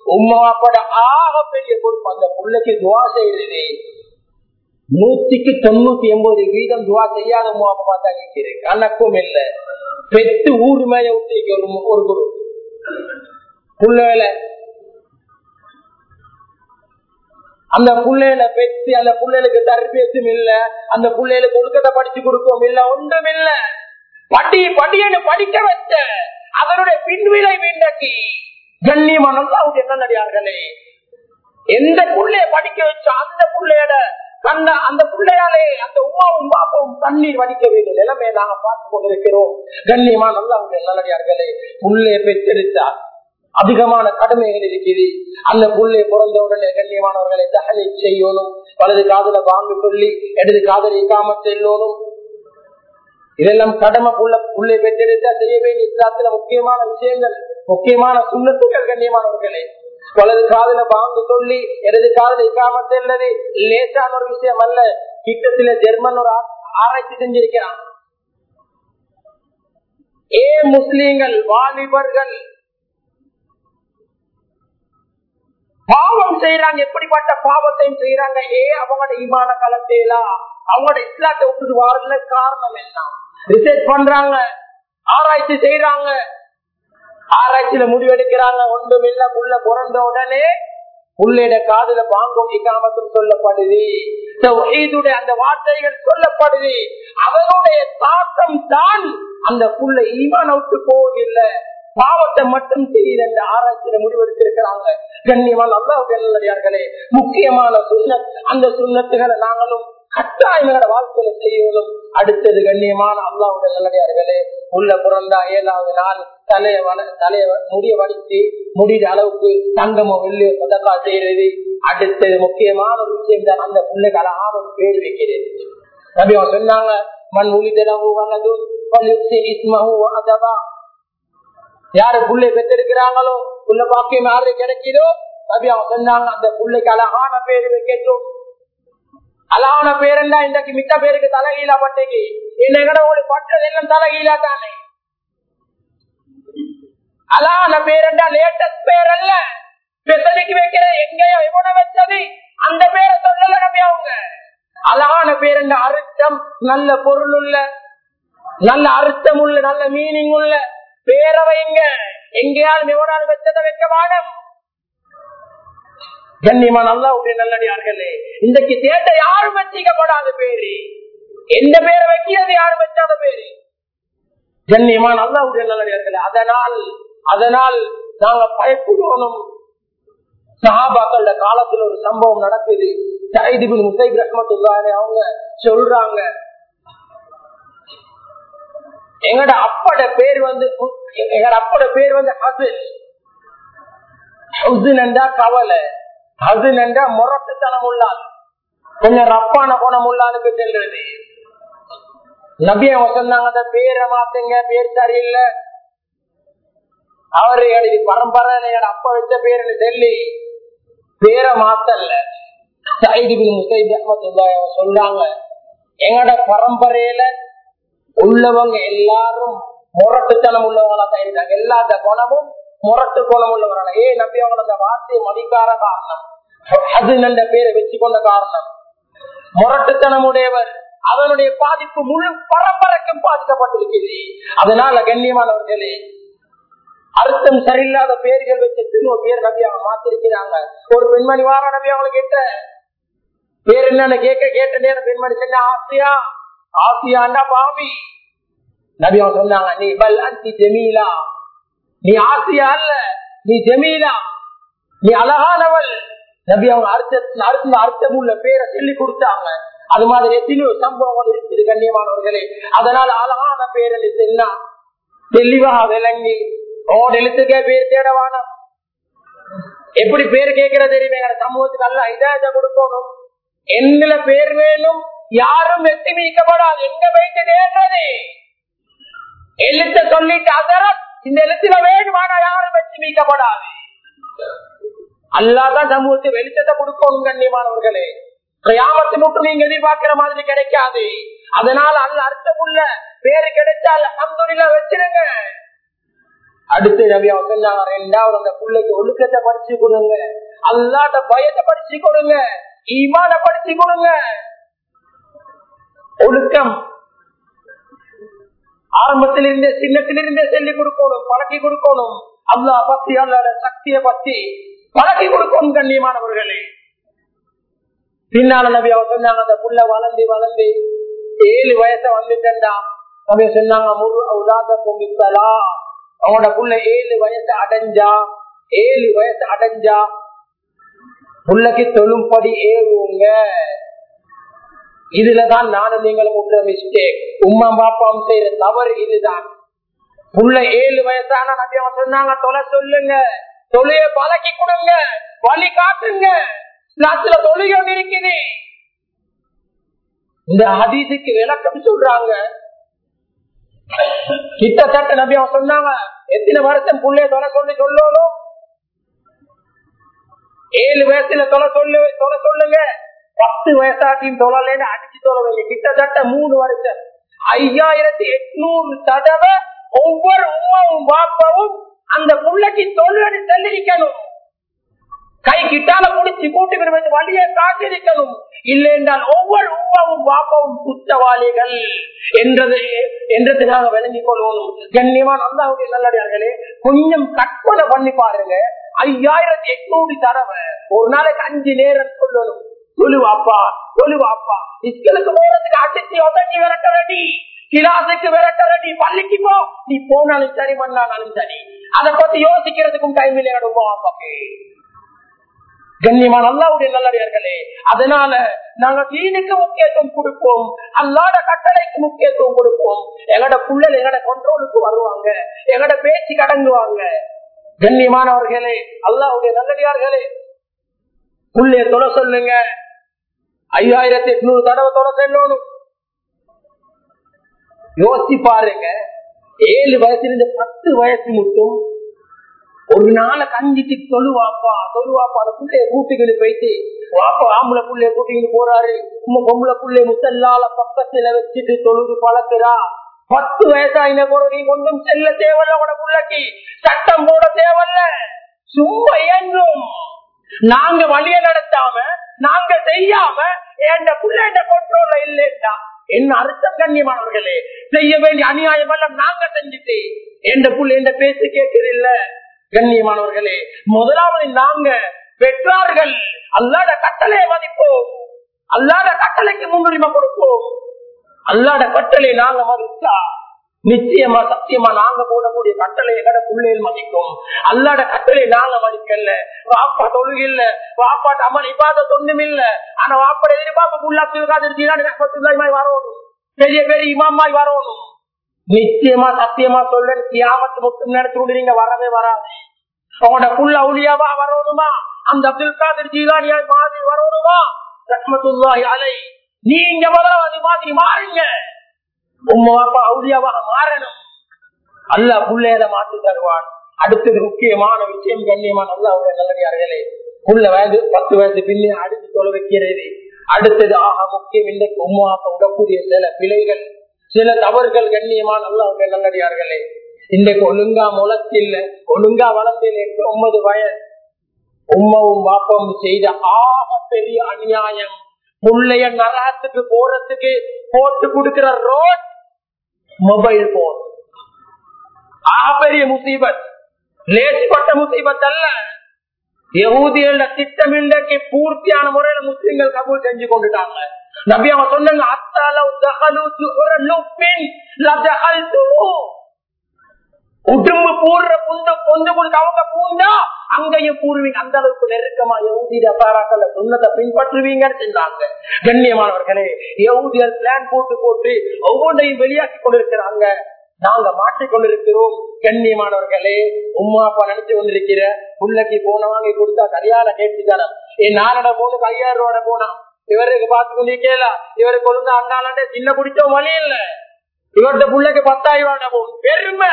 உமாப்பட ஆக பெரிய பொறுப்பு அந்த பிள்ளைக்கு துவா செய்யறது நூத்திக்கு தொண்ணூத்தி எண்பது வீதம் துவா செய்யாத உமாப்பா தான் நிற்கிறேன் கணக்கும் இல்லை பெத்து ஊர் மேல விட்டு ஒரு ஒரு குரு புள்ளையில அந்த புள்ளையில பெற்று அந்த புள்ளைகளுக்கு தர்பியத்தும் இல்ல அந்த புள்ளைகளுக்கு ஒழுக்கத்தை படிச்சு கொடுக்கவும் இல்ல ஒன்றும் இல்ல படி படியன்னு படிக்க வச்ச அதனுடைய பின்விளை இன்றைக்கு கண்ணியமான என்ன நடிகார்களே எந்த புள்ளைய படிக்க வச்ச அந்த புள்ளையோட கண்ண அந்த பிள்ளையாலே அந்த உமாவும் பாப்பாவும் தண்ணீர் வடிக்க வேண்டிய நிலைமையை நாங்க பார்த்து கொண்டிருக்கிறோம் கண்ணியமா நல்லா நல்லடியார்களே புள்ளைய பெற்றெடுத்தார் அதிகமான கடமைகள் இருக்குது அந்த புள்ளை பிறந்த உடனே கண்ணியமானவர்களை தகலை செய்யணும் வலது காதல வாங்க சொல்லி இடது காதலை இல்லாம செல்லணும் இதெல்லாம் கடமை புள்ள புள்ளை பெற்றெடுத்தா செய்ய வேண்டிய இஸ்லாத்துல முக்கியமான விஷயங்கள் முக்கியமான சுண்ணத்துக்கள் கண்ணியமானவர்களே வலது காதல வாங்க சொல்லி இடது காதல இல்லாம செல்லது லேசான ஒரு விஷயம் அல்ல கிட்டத்துல ஜெர்மன் ஒரு ஆராய்ச்சி செஞ்சிருக்கிறான் ஏ முஸ்லீம்கள் வாலிபர்கள் பாவம் செய்யறாங்க எப்படிப்பட்ட பாவத்தையும் செய்யறாங்க ஏ அவங்களோட ஈமான கலத்தையிலா அவங்களோட இஸ்லாத்தை விட்டுட்டு வாரதுல காரணம் என்ன ரிசர்ச் பண்றாங்க ஆராய்ச்சி செய்யறாங்க ஆராய்ச்சியில முடிவெடுக்கிறாங்க ஒன்றும் இல்ல புள்ள பிறந்த உடனே புள்ளையிட காதுல பாங்கும் இக்காமத்தும் சொல்லப்படுது அந்த வார்த்தைகள் சொல்லப்படுது அவனுடைய தாக்கம் தான் அந்த புள்ள ஈமான விட்டு போவதில்லை பாவத்தை மட்டும் செய்யுது என்ற ஆராய்ச்சியில முடிவெடுத்திருக்கிறாங்க கண்ணியமான அல்லாஹர்களே முக்கியமான சுண்ணத் அந்த சுண்ணத்துகளை நாங்களும் கட்டாயங்களோட வாழ்க்கையில செய்வதும் அடுத்தது கண்ணியமான அல்லாவுடைய நல்லடியார்களே உள்ள பிறந்தா ஏழாவது நாள் தலைய தலைய முடிய வடித்து முடிகிற அளவுக்கு தங்கமோ வெள்ளியோ சதக்கா செய்யறது அடுத்தது முக்கியமான ஒரு விஷயம் தான் அந்த பிள்ளைக்கு அழகான ஒரு பேர் வைக்கிறது நபி அவங்க சொன்னாங்க மண் உளிதரவு யாரு புள்ளை பெற்றிருக்கிறாங்களோ புள்ள பாக்கியம் யாரு கிடைக்குதோ நபி அவங்க சொன்னாங்க அந்த புள்ளைக்கு அழகான பேரு வைக்கட்டும் அழகான பேருண்டா இன்றைக்கு மித்த பேருக்கு தலைகீழா பட்டைக்கு என்னங்கட ஒரு பட்டது எல்லாம் தலைகீழா தானே அழகான பேருண்டா லேட்டஸ்ட் பேர் அல்ல பெசலுக்கு வைக்கிற எங்கேயோ எவன வச்சது அந்த பேரை சொல்லல நபி அவங்க அழகான பேருண்ட அர்த்தம் நல்ல பொருள் உள்ள நல்ல அர்த்தம் உள்ள நல்ல மீனிங் உள்ள பேரை வைங்க எங்கேயாலும் எவனாலும் வச்சதை வைக்க வாடம் கண்ணியமா நல்லா உடைய நல்லடியார்களே இன்றைக்கு தேட்ட யாரும் வச்சிக்கப்படாத பேரு எந்த பேரை வைக்கிறது யாரும் வச்சாத பேரு கண்ணியமா நல்லா உடைய நல்லடியார்களே அதனால் அதனால் நாங்க பயப்படுவோம் சஹாபாக்கள காலத்துல ஒரு சம்பவம் நடக்குது சைதிபின் முசைப் ரஹமத்துல்லாரு அவங்க சொல்றாங்க எங்கட அப்பட பேர் வந்து எங்கட அப்பட பேர் வந்து ஹசன் ஹுசன் என்றா கவலை ஹசன் என்றா முரட்டுத்தனம் உள்ளால் கொஞ்சம் ரப்பான குணம் உள்ளாளுக்கு செல்றது நபி அவங்க சொன்னாங்க அந்த பேரை மாத்துங்க பேர் சரியில்லை அவரு எழுதி பரம்பரை என் அப்பா வச்ச பேருன்னு சொல்லி பேரை மாத்தல்ல சொல்றாங்க எங்கட பரம்பரையில உள்ளவங்க எல்லாரும் முரட்டுத்தனம் உள்ளவங்களா தான் இருந்தாங்க எல்லா குணமும் முரட்டு குணம் உள்ளவங்க ஏ நம்பி அவங்க அந்த வார்த்தையை மதிக்காத காரணம் அது நல்ல பேரை வச்சு கொண்ட காரணம் முரட்டுத்தனம் உடையவர் அவனுடைய பாதிப்பு முழு பரம்பரைக்கும் பாதிக்கப்பட்டிருக்கிறது அதனால கண்ணியமானவர்களே அர்த்தம் சரியில்லாத பேர்கள் வச்சு திரும்ப பேர் நபி அவங்க மாத்திருக்கிறாங்க ஒரு பெண்மணி வார நபி அவங்களை கேட்ட பேர் என்னன்னு கேட்க கேட்ட நேரம் பெண்மணி சொன்ன ஆசியா ஆசியாண்டா பாவி நபி அவங்க சொன்னாங்க நீ பல் அந்தி ஜமீலா நீ ஆசியா அல்ல நீ ஜமீலா நீ அழகானவள் நபி அவங்க அர்த்த அர்த்த அர்த்தம் உள்ள பேரை சொல்லி கொடுத்தாங்க அது மாதிரி எத்தனையோ சம்பவங்கள் இருக்குது கண்ணியமானவர்களே அதனால அழகான பேரல் என்ன தெளிவாக விளங்கி ஓன் எழுத்துக்கே பேர் தேடவான எப்படி பேர் கேட்கிற தெரியுமே எங்க சமூகத்துக்கு அல்ல இதை கொடுக்கணும் எங்களை பேர் வேணும் யாரும் வெற்றி மீட்கப்படாது எங்க வைத்து தேடுறது எழுத்த சொல்லிட்டு அதர இந்த எழுத்துல வேணுமானா யாரும் வெற்றி மீட்கப்படாது அல்லாதான் சமூகத்து வெளிச்சத்தை கொடுக்கணும் கண்ணியமானவர்களே கிராமத்தை மட்டும் நீங்க எதிர்பார்க்கிற மாதிரி கிடைக்காது அதனால அல்ல அர்த்தமுள்ள பேரு கிடைச்சால் அந்தொழில வச்சிருங்க அடுத்து நபி அவங்க சொன்னாங்க ரெண்டாவது அந்த பிள்ளைக்கு ஒழுக்கத்தை படிச்சு கொடுங்க அல்லாத பயத்தை படிச்சு கொடுங்க ஈமான படிச்சு கொடுங்க ஒழுக்கம் ஆரம்பத்திலிருந்தே சின்னத்திலிருந்தே சொல்லி கொடுக்கணும் பழக்கி கொடுக்கணும் அல்லா பத்தி அல்லாத சக்தியை பத்தி பழக்கி கொடுக்கணும் கண்ணியமானவர்களே பின்னால நபி அவர் சொன்னாங்க அந்த புள்ள வளர்ந்து வளர்ந்து ஏழு வயசை வந்துட்டா நபி சொன்னாங்க முரு உலாத கும்பித்தலா அவனோட புள்ள ஏழு வயசு அடைஞ்சா ஏழு வயசு அடைஞ்சா புள்ளக்கு தொழும்படி ஏவுங்க இதுலதான் நானும் நீங்களும் விட்டுற மிஸ்டேக் உமா பாப்பாவும் செய்யற தவறு இதுதான் புள்ள ஏழு வயசான நபி அவன் சொன்னாங்க தொலை சொல்லுங்க தொழிய பழக்கி கொடுங்க வழி காட்டுங்க நாட்டுல தொழில் இருக்குது இந்த ஹதீஸுக்கு விளக்கம் சொல்றாங்க கிட்டத்தட்ட நபி அவன் சொன்னாங்க எத்தனை வருஷம் புள்ளைய தொலை சொல்லி சொல்லணும் ஏழு வயசுல தொலை சொல்லு தொலை சொல்லுங்க பத்து வயசாட்டியும் தொழலன்னு அடிச்சு தொலைவீங்க கிட்டத்தட்ட மூணு வருஷம் ஐயாயிரத்தி எட்நூறு தடவை ஒவ்வொரு உமாவும் பாப்பாவும் அந்த புள்ளைக்கு தொழிலடி செல்லிருக்கணும் கை கிட்டால முடிச்சு கூட்டுகிறது வழியை காட்டிருக்கணும் இல்லை என்றால் ஒவ்வொரு உமாவும் பாப்பாவும் குற்றவாளிகள் என்றது என்றது நாங்க விளங்கிக் கொள்ளணும் கண்ணியமா நல்லாவுடைய நல்லடியார்களே கொஞ்சம் கற்பனை பண்ணி பாருங்க ஐயாயிரத்தி எட்நூறு தடவை ஒரு நாளைக்கு அஞ்சு நேரம் சொல்லணும் சொல்லுவாப்பா சொல்லுவாப்பா இஸ்களுக்கு போறதுக்கு அடிச்சு உதவி விளக்க ரெடி கிளாஸுக்கு விளக்க ரெடி பள்ளிக்கு போ நீ போனாலும் சரி பண்ணாலும் சரி அதை பத்தி யோசிக்கிறதுக்கும் டைம் இல்லை அப்பாக்கு கண்ணியமான அல்லாவுடைய நல்லடியார்களே அதனால நாங்க தீனுக்கு முக்கியத்துவம் கொடுப்போம் அல்லாத கட்டளைக்கு முக்கியத்துவம் கொடுப்போம் எங்கட புள்ளல் எங்கட கண்ட்ரோலுக்கு வருவாங்க எங்கட பேச்சு கடங்குவாங்க கண்ணியமானவர்களே அல்லாவுடைய நல்லடியார்களே புள்ளைய தொலை சொல்லுங்க ஐயாயிரத்தி எட்நூறு தடவை தொலை செல்லணும் யோசிச்சு பாருங்க ஏழு வயசுல இருந்து பத்து வயசு மட்டும் ஒரு நாளை கஞ்சிக்கு தொழுவாப்பா தொழுவாப்பா அந்த புள்ளைய கூட்டிக்கிட்டு போயிட்டு வாப்பா ஆம்பளை புள்ளைய கூட்டிக்கிட்டு போறாரு உங்க பொம்பளை புள்ளைய முத்தல்லால பக்கத்துல வச்சுட்டு தொழுது பழக்கிறா பத்து வயசாயின கூட நீ ஒன்றும் செல்ல தேவையில்ல உட புள்ளைக்கு சட்டம் போட தேவையில்ல சும்மா இயங்கும் நாங்க வழிய நடத்தாம நாங்க செய்யாம என் புள்ள என்ன கொண்டோல இல்லைன்னா என்ன அர்த்தம் கண்ணியமானவர்களே செய்ய வேண்டிய அநியாயம் எல்லாம் நாங்க செஞ்சுட்டு எந்த புள்ள எந்த பேச்சு கேட்கிறது இல்ல கண்ணியமானவர்களே முதலாவது நாங்க பெற்றார்கள் அல்லாத கட்டளையை மதிப்போம் அல்லாத கட்டளைக்கு முன்னுரிமை கொடுப்போம் அல்லாத கட்டளை நாங்க மதிச்சா நிச்சயமா சத்தியமா நாங்க போடக்கூடிய கட்டளை எங்கட பிள்ளைகள் மதிக்கும் அல்லாட கட்டளை நாங்க மதிக்கல வாப்பா தொழுகில்ல வாப்பாட்ட அம்மன் இப்பாத தொண்ணும் இல்ல ஆனா வாப்பாட எதிர்பார்ப்பு புள்ளாத்துக்காக வரணும் பெரிய பெரிய இமாமாய் வரணும் நிச்சயமா சத்தியமா சொல்ல கியாமத்து முத்தும் நேரத்தோடு நீங்க வரவே வராது உங்களோட புள்ள அவுளியாவா வரணுமா அந்த அப்துல் காதர் ஜீலானியா மாதிரி வரணுமா ரஹ்மத்துல்லாஹி அலை நீங்க முதல்ல அது மாதிரி மாறுங்க உங்க அப்பா அவுளியாவாக மாறணும் அல்ல புள்ளையில மாற்றி தருவான் அடுத்தது முக்கியமான விஷயம் கண்ணியமான அல்ல அவங்க நல்லடியார்களே புள்ள வயது பத்து வயது பின்னே அடுத்து தொலை வைக்கிறது அடுத்தது ஆக முக்கியம் இன்றைக்கு உமாக்க விடக்கூடிய சில பிழைகள் சில தவறுகள் கண்ணியமான அல்ல அவங்க நல்லடியார்களே இன்றைக்கு ஒழுங்கா முளத்தில்ல ஒழுங்கா வளர்ந்தில்ல எட்டு ஒன்பது வயது உம்மாவும் பாப்பாவும் செய்த ஆக பெரிய அநியாயம் புள்ளைய நரகத்துக்கு போறதுக்கு போட்டு கொடுக்கிற ரோட் மொபைல் போன் ஆக பெரிய முசீபத் லேசிப்பட்ட முசீபத் அல்ல யகூதிகள திட்டம் இன்றைக்கு பூர்த்தியான முறையில முஸ்லிம்கள் கபூல் செஞ்சு கொண்டுட்டாங்க நபி அவங்க சொன்னாங்க அத்தாலவ் தகலு துஹரலுப்பின் லதஹல்துஹு உடம்பு பூர்ற புந்த பொந்து புண்டு அவங்க பூந்தா அங்கேயும் பூர்வீங்க அந்த அளவுக்கு நெருக்கமா யகுதி ரசாராக்கள் சொன்னதை பின்பற்றுவீங்கன்னு சொன்னாங்க கண்ணியமானவர்களே யகுதியர் பிளான் போட்டு போட்டு ஒவ்வொன்றையும் வெளியாக்கி கொண்டிருக்கிறாங்க நாங்க மாற்றிக் கொண்டிருக்கிறோம் கண்ணியமானவர்களே உமா அப்பா நினைச்சு கொண்டிருக்கிற புள்ளக்கு போன வாங்கி கொடுத்தா சரியான கேட்டுதானம் என் நாலட போன ஐயாயிரம் ரூபாய் போனா இவருக்கு பார்த்து கொண்டிருக்கல இவருக்கு ஒழுங்கு அண்ணாலே சின்ன குடிச்சோ வழி இல்ல இவர்கிட்ட புள்ளைக்கு பத்தாயிரம் ரூபாய் போகும் பெருமை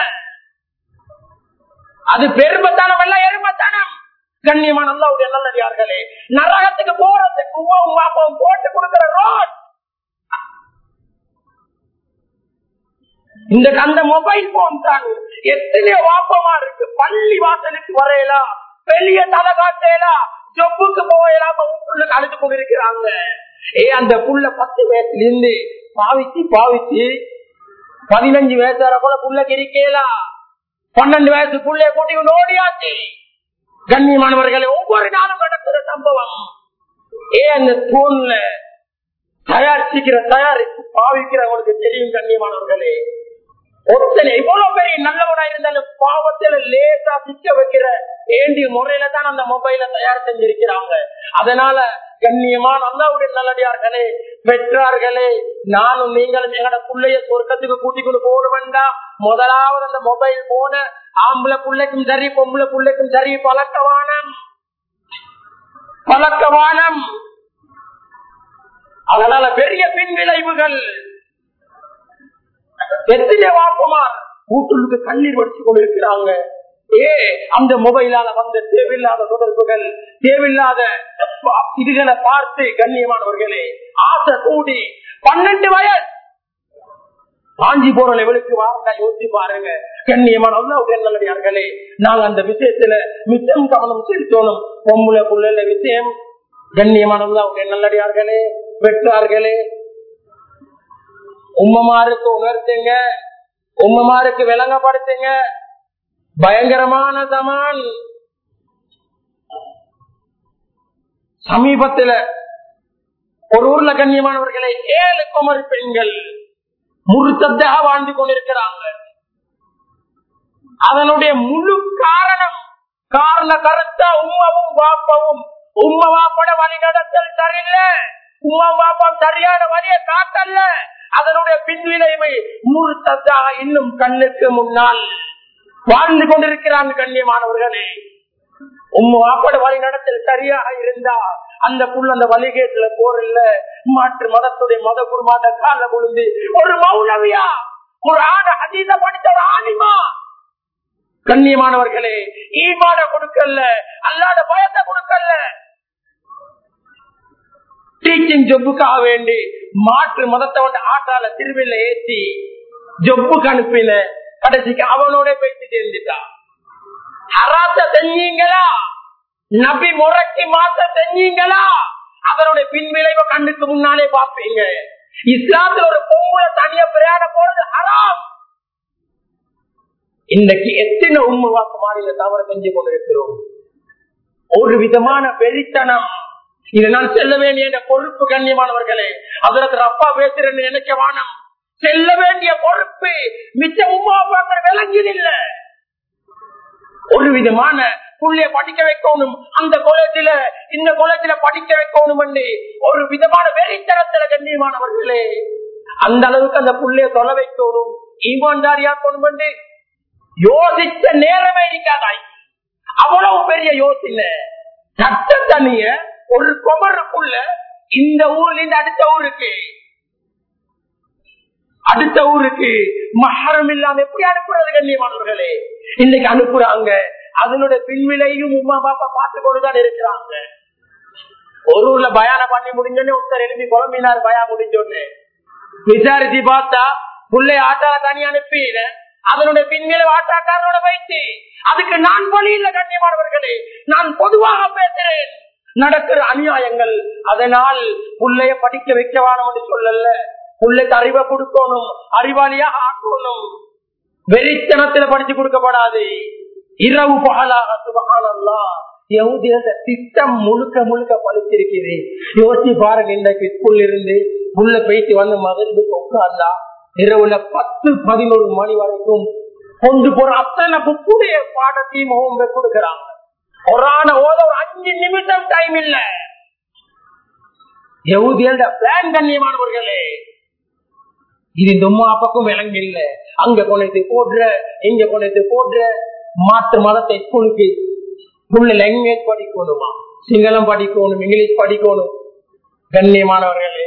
அது பெருமத்தானம் அல்ல எருமத்தானம் கண்ணியமான அல்லாவுடைய நல்லடியார்களே நரகத்துக்கு போறதுக்கு உமாவும் பாப்பாவும் போட்டு கொடுக்கிற ரோட் இந்த அந்த மொபைல் போன் தான் எத்தனையோ வாப்பமா இருக்கு பள்ளி வாசலுக்கு வரையலாம் வெளிய தலை காட்டலாம் ஜொப்புக்கு போகலாம வீட்டுக்கு அழுது கொண்டிருக்கிறாங்க ஏ அந்த புள்ள பத்து வயசுல இருந்து பாவிச்சு பாவிச்சு பதினஞ்சு வயசு வர கூட புள்ள கிரிக்கலாம் பன்னெண்டு வயசு புள்ளைய கூட்டி கொண்டு ஓடியாச்சு கண்ணியமானவர்களை ஒவ்வொரு நாளும் நடக்கிற சம்பவம் ஏ அந்த தூண்ல தயாரிச்சுக்கிற தயாரிப்பு பாவிக்கிறவங்களுக்கு தெரியும் கண்ணியமானவர்களே ஒத்தனை இவ்வளவு பெரிய நல்லவனா இருந்தாலும் பாவத்துல லேசா சிக்க வைக்கிற ஏண்டிய முறையில தான் அந்த மொபைல தயார் செஞ்சிருக்கிறாங்க அதனால கண்ணியமான அல்லாவுடைய நல்லடியார்களே பெற்றார்களே நானும் நீங்களும் எங்கட பிள்ளைய சொர்க்கத்துக்கு கூட்டிக் கொண்டு போட வேண்டாம் முதலாவது அந்த மொபைல் போன ஆம்பளை பிள்ளைக்கும் சரி பொம்பளை பிள்ளைக்கும் சரி பழக்கவானம் பழக்கவானம் அதனால பெரிய பின் விளைவுகள் எத்தனை வாப்பமார் கூட்டுக்கு கண்ணீர் வடிச்சு கொண்டிருக்கிறாங்க ஏ அந்த மொபைலால வந்த தேவையில்லாத தொடர்புகள் தேவையில்லாத இதுகளை பார்த்து கண்ணியமானவர்களே ஆசை கூடி பன்னெண்டு வயசு காஞ்சி போற லெவலுக்கு வாரண்டா யோசிச்சு பாருங்க கண்ணியமான நல்லடியார்களே நாங்க அந்த விஷயத்துல மிச்சம் கவனம் செலுத்தணும் பொம்புல புள்ள விஷயம் கண்ணியமான நல்லடியார்களே பெற்றார்களே உம்மமாருக்கு உணர்த்துங்க உம்மமாருக்கு விளங்கப்படுத்துங்க பயங்கரமான சமான் சமீபத்துல ஒரு ஊர்ல கண்ணியமானவர்களை ஏழு குமரி பெண்கள் முருத்தத்தாக வாழ்ந்து கொண்டிருக்கிறாங்க அதனுடைய முழு காரணம் காரண கருத்தா உமாவும் பாப்பாவும் உம்மா பாப்பட வழி நடத்தல் சரியில்லை உமா பாப்பா சரியான வழியை காட்டல்ல அதனுடைய பின்விளைவை முழுத்ததாக இன்னும் கண்ணுக்கு முன்னால் வாழ்ந்து கொண்டிருக்கிறாங்க கண்ணியமானவர்களே உம்ம வாப்பட வழி நடத்தல் சரியாக இருந்தா அந்த புள்ள அந்த வழிகேட்டுல போரில்ல மாற்று மதத்துடைய மத குருமாத கால விழுந்து ஒரு மௌனவியா ஒரு ஆண அதீத படித்த ஒரு ஆணிமா கண்ணியமானவர்களே ஈமான கொடுக்கல அல்லாத பயத்தை கொடுக்கல டீச்சிங் ஜொப்புக்காக வேண்டி மாற்று மதத்தை வந்து ஆட்டால திருவில்ல ஏற்றி ஜொப்புக்கு அனுப்பின கடைசிக்கு அவனோட பேசி தெரிஞ்சுட்டான் ஹராத்த செஞ்சீங்களா நபி முறைக்கு மாத்த செஞ்சீங்களா அதனுடைய பின்விளைவை கண்ணுக்கு முன்னாலே பார்ப்பீங்க இஸ்லாத்துல ஒரு பொம்பளை தனியா பிரயாணம் போறது ஹராம் இன்னைக்கு எத்தனை உண்மை வாக்கு மாநில தவறு செஞ்சு கொண்டிருக்கிறோம் ஒரு விதமான பெரித்தனம் இதை நான் செல்ல வேண்டிய என்ற பொறுப்பு கண்ணியமானவர்களே அதற்கு அப்பா பேசுறேன்னு நினைக்க வானம் செல்ல வேண்டிய பொறுப்பு மிச்ச உமா பார்க்கிற விலங்கில் இல்ல ஒரு விதமான புள்ளைய படிக்க வைக்கணும் அந்த குலத்தில இந்த குலத்தில படிக்க வைக்கணும் ஒரு விதமான வெறித்தனத்துல கண்ணியமானவர்களே அந்த அளவுக்கு அந்த புள்ளைய தொலை வைக்கணும் ஈமான்தாரியாக்கணும் யோசிச்ச நேரமே இருக்காதாய் அவ்வளவு பெரிய யோசனை சட்ட தனிய ஒரு குமருக்குள்ள இந்த ஊர்ல இருந்து அடுத்த ஊருக்கு அடுத்த ஊருக்கு மகரம் இல்லாம எப்படி அனுப்புறது கண்ணியமானவர்களே இன்னைக்கு அனுப்புறாங்க அதனுடைய பின்விலையும் உமா பாப்பா பார்த்து கொண்டுதான் இருக்கிறாங்க ஒரு ஊர்ல பயான பண்ணி முடிஞ்சோடனே ஒருத்தர் எழுதி குழம்பினார் பயா முடிஞ்சோன்னு விசாரிச்சு பார்த்தா புள்ளை ஆட்டா தனி அனுப்பின அதனுடைய பின்விலை ஆட்டாக்காரனோட வைத்து அதுக்கு நான் வழி இல்லை கண்ணியமானவர்களே நான் பொதுவாக பேசுறேன் நடக்கிற அநியாயங்கள் அதனால் புள்ளைய படிக்க வைக்க வேணும் என்று சொல்லல புள்ளைக்கு அறிவை கொடுக்கணும் அறிவாளியா ஆக்கணும் வெறித்தனத்துல படிச்சு கொடுக்கப்படாது இரவு பகலாக சுபகானல்லா திட்டம் முழுக்க முழுக்க பழிச்சிருக்குது யோசிச்சு பாருங்க இன்றைக்கு ஸ்கூல்ல இருந்து உள்ள போயிட்டு வந்து மகிழ்ந்துக்கு உட்கார்ந்தா இரவுல பத்து பதினோரு மணி வரைக்கும் கொண்டு போற அத்தனை புக்குடைய பாடத்தையும் ஹோம் கொடுக்கிறாங்க ஒரு ஆன ஓத ஒரு அஞ்சு நிமிஷம் டைம் இல்ல எவுதியல் பிளான் கண்ணியமானவர்களே இது இந்த உமா அப்பாக்கும் விலங்கு இல்ல அங்க கொண்டு போடுற இங்க கொண்டு போடுற மாற்று மதத்தை ஸ்கூலுக்கு உள்ள லாங்குவேஜ் படிக்கணுமா சிங்களம் படிக்கணும் இங்கிலீஷ் படிக்கணும் கண்ணியமானவர்களே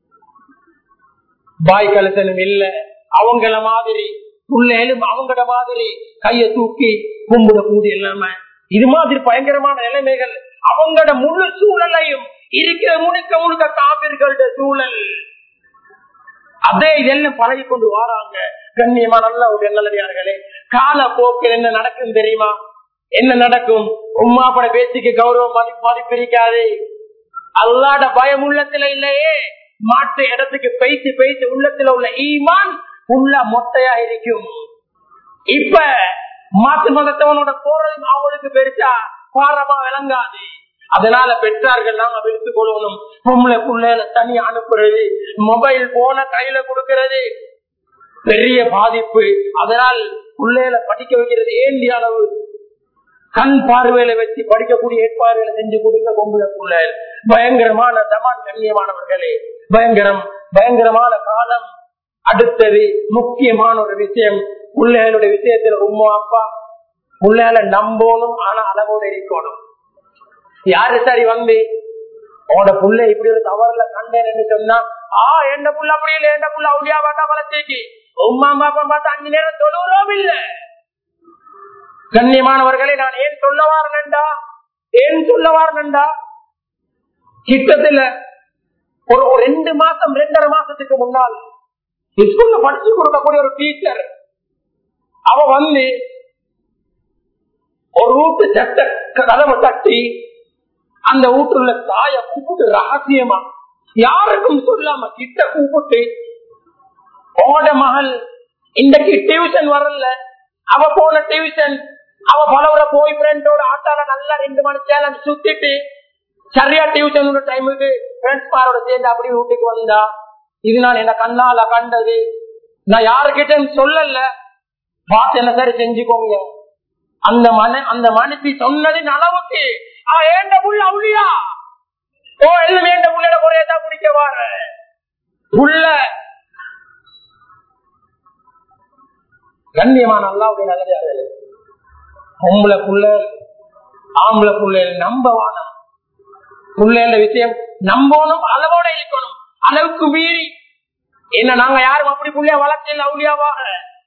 பாய் கலசனம் இல்ல அவங்கள மாதிரி பிள்ளைகளும் அவங்கள மாதிரி கைய தூக்கி கும்பிட கூடி இல்லாம இது மாதிரி பயங்கரமான நிலைமைகள் அவங்களோட முழு சூழலையும் இருக்கிற முழுக்க முழுக்க காவிர்களோட சூழல் அதே இதெல்லாம் பழகி கொண்டு வராங்க கண்ணியமா நல்ல ஒரு நல்லடியார்களே கால போக்கில் என்ன நடக்கும் தெரியுமா என்ன நடக்கும் உம்மா பட பேச்சுக்கு கௌரவம் மதி- மதிப்பிருக்காது அல்லாட பயம் உள்ளத்துல இல்லையே மாற்று இடத்துக்கு பேசி பேசி உள்ளத்துல உள்ள ஈமான் உள்ள மொட்டையா இருக்கும் இப்ப மாற்று மதத்தவனோட போறது அவனுக்கு பெருசா பாரமா விளங்காது அதனால பெற்றார்கள் நாங்க எடுத்துக் கொள்ளணும் பொம்பளை புள்ளையில தனியா அனுப்புறது மொபைல் போன கையில கொடுக்கிறது பெரிய பாதிப்பு அதனால் பிள்ளைகளை படிக்க வைக்கிறது ஏண்டிய அளவு கண் பார்வையில வச்சு படிக்கக்கூடிய ஏற்பாடுகளை செஞ்சு கொடுக்க பொம்பளை பிள்ளைகள் பயங்கரமான தமான் கண்ணியமானவர்களே பயங்கரம் பயங்கரமான காலம் அடுத்தது முக்கியமான ஒரு விஷயம் பிள்ளைகளுடைய விஷயத்துல உம்மா அப்பா பிள்ளைகளை நம்பணும் ஆனா அளவோட இருக்கணும் யாரு சரி வந்து உன்னோட புள்ள இப்படி ஒரு தவறுல கண்டேன்னு சொன்னா ஆ என்ன புள்ள அப்படி இல்ல என்ன புள்ள அவளியா பார்த்தா வளர்ச்சிக்கு உமா பாப்பா பார்த்தா அஞ்சு நேரம் தொழுகிறோம் இல்ல கண்ணியமானவர்களை நான் ஏன் சொல்ல வாரனண்டா ஏன் சொல்ல வாரனண்டா கிட்டத்துல ஒரு ஒரு ரெண்டு மாசம் ரெண்டரை மாசத்துக்கு முன்னால் ஸ்கூல்ல படிச்சு கொடுக்கக்கூடிய ஒரு டீச்சர் அவ வந்து ஒரு வீட்டு சட்ட கதவை தட்டி அந்த வீட்டுல தாய கூப்பிட்டு ரகசியமா யாருக்கும் சொல்லாம கிட்ட கூப்பிட்டு உங்களோட மகள் இன்றைக்கு டியூஷன் வரல அவ போன டியூஷன் அவ பலவர போய் ஃப்ரெண்டோட ஆட்டால நல்லா ரெண்டு மணி சேலம் சுத்திட்டு சரியா டியூஷன் டைமுக்கு ஃப்ரெண்ட்ஸ் பாரோட சேர்ந்து அப்படி வீட்டுக்கு வந்தா இது நான் என்ன கண்ணால கண்டது நான் யாருக்கிட்ட சொல்லல பார்த்து என்ன சரி செஞ்சுக்கோங்க அந்த மன அந்த மனுஷி சொன்னதின் அளவுக்கு அவ ஏண்ட புள்ள அவளியா ஓ எல்லாம் ஏண்ட புள்ளையோட குறையதான் குடிக்க வார புள்ள கண்ணியமான அல்லாவுடைய நல்லதார்கள் பொம்பளை புள்ள ஆம்பளை புள்ள நம்பவான புள்ளைன்ற விஷயம் நம்பணும் அளவோட இருக்கணும் அளவுக்கு மீறி என்ன நாங்க யாரும் அப்படி புள்ளைய வளர்ச்சியில் அவுளியாவாக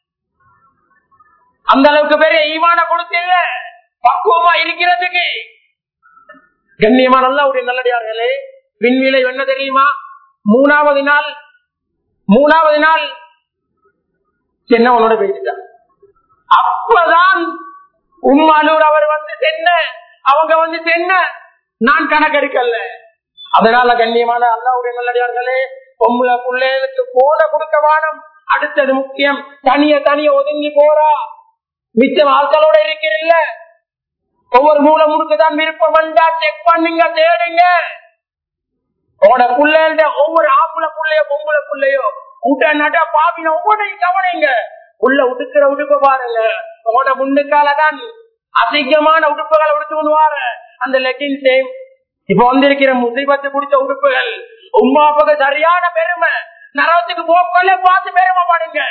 அந்த அளவுக்கு பெரிய ஈமான கொடுத்தீங்க பக்குவமா இருக்கிறதுக்கு கண்ணியமா நல்லா உடைய நல்லடியார்களே விண்விலை என்ன தெரியுமா மூணாவது நாள் மூணாவது நாள் சின்னவனோட பேசிட்டான் அப்பதான் உம்மாலூர் அவர் வந்து சென்ன அவங்க வந்து சென்ன நான் கணக்கெடுக்கல அதனால கண்ணியமான அல்லாவுடைய நல்லடியார்களே பொம்பளை பிள்ளைகளுக்கு போன கொடுக்க வானம் அடுத்தது முக்கியம் தனிய தனிய ஒதுங்கி போறா மிச்சம் ஆட்களோட இருக்கிறில்ல ஒவ்வொரு மூல முடுக்குதான் விருப்பம் வந்தா செக் பண்ணுங்க தேடுங்க உங்களோட பிள்ளைகள ஒவ்வொரு ஆம்பளை புள்ளையோ பொம்பளை புள்ளையோ உட்ட நட பாவின ஒவ்வொன்றையும் கவனிங்க உள்ள உடுக்கிற உடுப்பு பாருங்க உங்களோட முன்னுக்காலதான் அதிகமான உடுப்புகளை உடுத்துவார அந்த லெக்கின் சேம் இப்ப வந்திருக்கிற முசைபத்து பிடிச்ச உடுப்புகள் உமா பக்கம் சரியான பெருமை நரவத்துக்கு போக்கல பார்த்து பெருமை பாடுங்க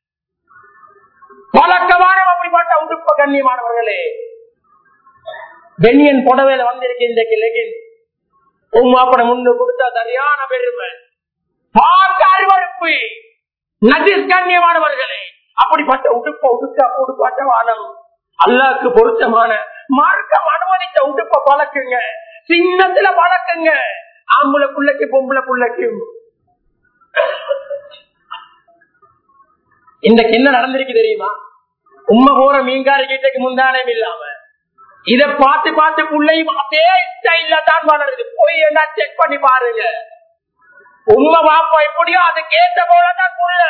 பழக்கமான அப்படிப்பட்ட உடுப்ப கண்ணியமானவர்களே பெண்ணியன் புடவையில வந்திருக்கு இன்றைக்கு லெகின் உமாப்பட முன்னு கொடுத்தா சரியான பெருமை பார்க்க அருவறுப்பு நஜிஸ் கண்ணியமானவர்களே அப்படிப்பட்ட உடுப்ப உடுக்க உடுப்பாட்ட வானம் அல்லாக்கு பொருத்தமான மார்க்கம் அனுமதித்த உடுப்ப பழக்குங்க சின்னத்துல பழக்குங்க ஆம்பளை புள்ளைக்கு பொம்பளை புள்ளைக்கும் இன்றைக்கு என்ன நடந்திருக்கு தெரியுமா உண்மை போற மீன்காரி கிட்டக்கு முந்தானே இல்லாம இத பார்த்து பார்த்து பிள்ளையும் அதே ஸ்டைல்ல தான் வளருது போய் என்ன செக் பண்ணி பாருங்க உண்மை பாப்பா எப்படியோ அது கேட்ட போலதான் புள்ள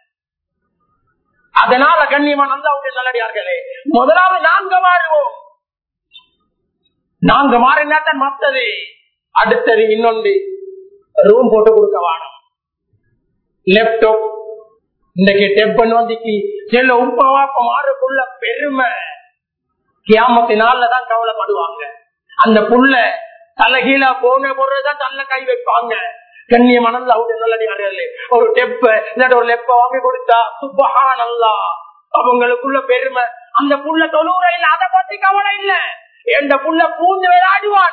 அதனால கண்ணியமா நல்லா உடைய நல்லடியார்களே முதலாவது நாங்க மாறுவோம் நாங்க மாறினா தான் மத்தது அடுத்தது இன்னொன்று ரூம் போட்டு கொடுக்க வாணும் லேப்டாப் இன்னைக்கு டெப்பன் வந்துச்சு செல்ல உப்பவாப்ப மாறுக்குள்ள பெருமை கியாமத்தினால தான் கவலைப்படுவாங்க அந்த புள்ள தலைகீழ போன பொருள்தான் தள்ள கை வைப்பாங்க கண்ணிய மனதில் அவங்க நல்லடியார்களே ஒரு டெப்ப இல்லாட்ட ஒரு லெப்ப வாங்கி கொடுத்தா சுபஹா நல்லா அவங்களுக்குள்ள பெருமை அந்த புள்ள தொழுவுறையில் அதை பத்தி கவலை இல்ல எந்த புள்ள பூந்து விளையாடுவான்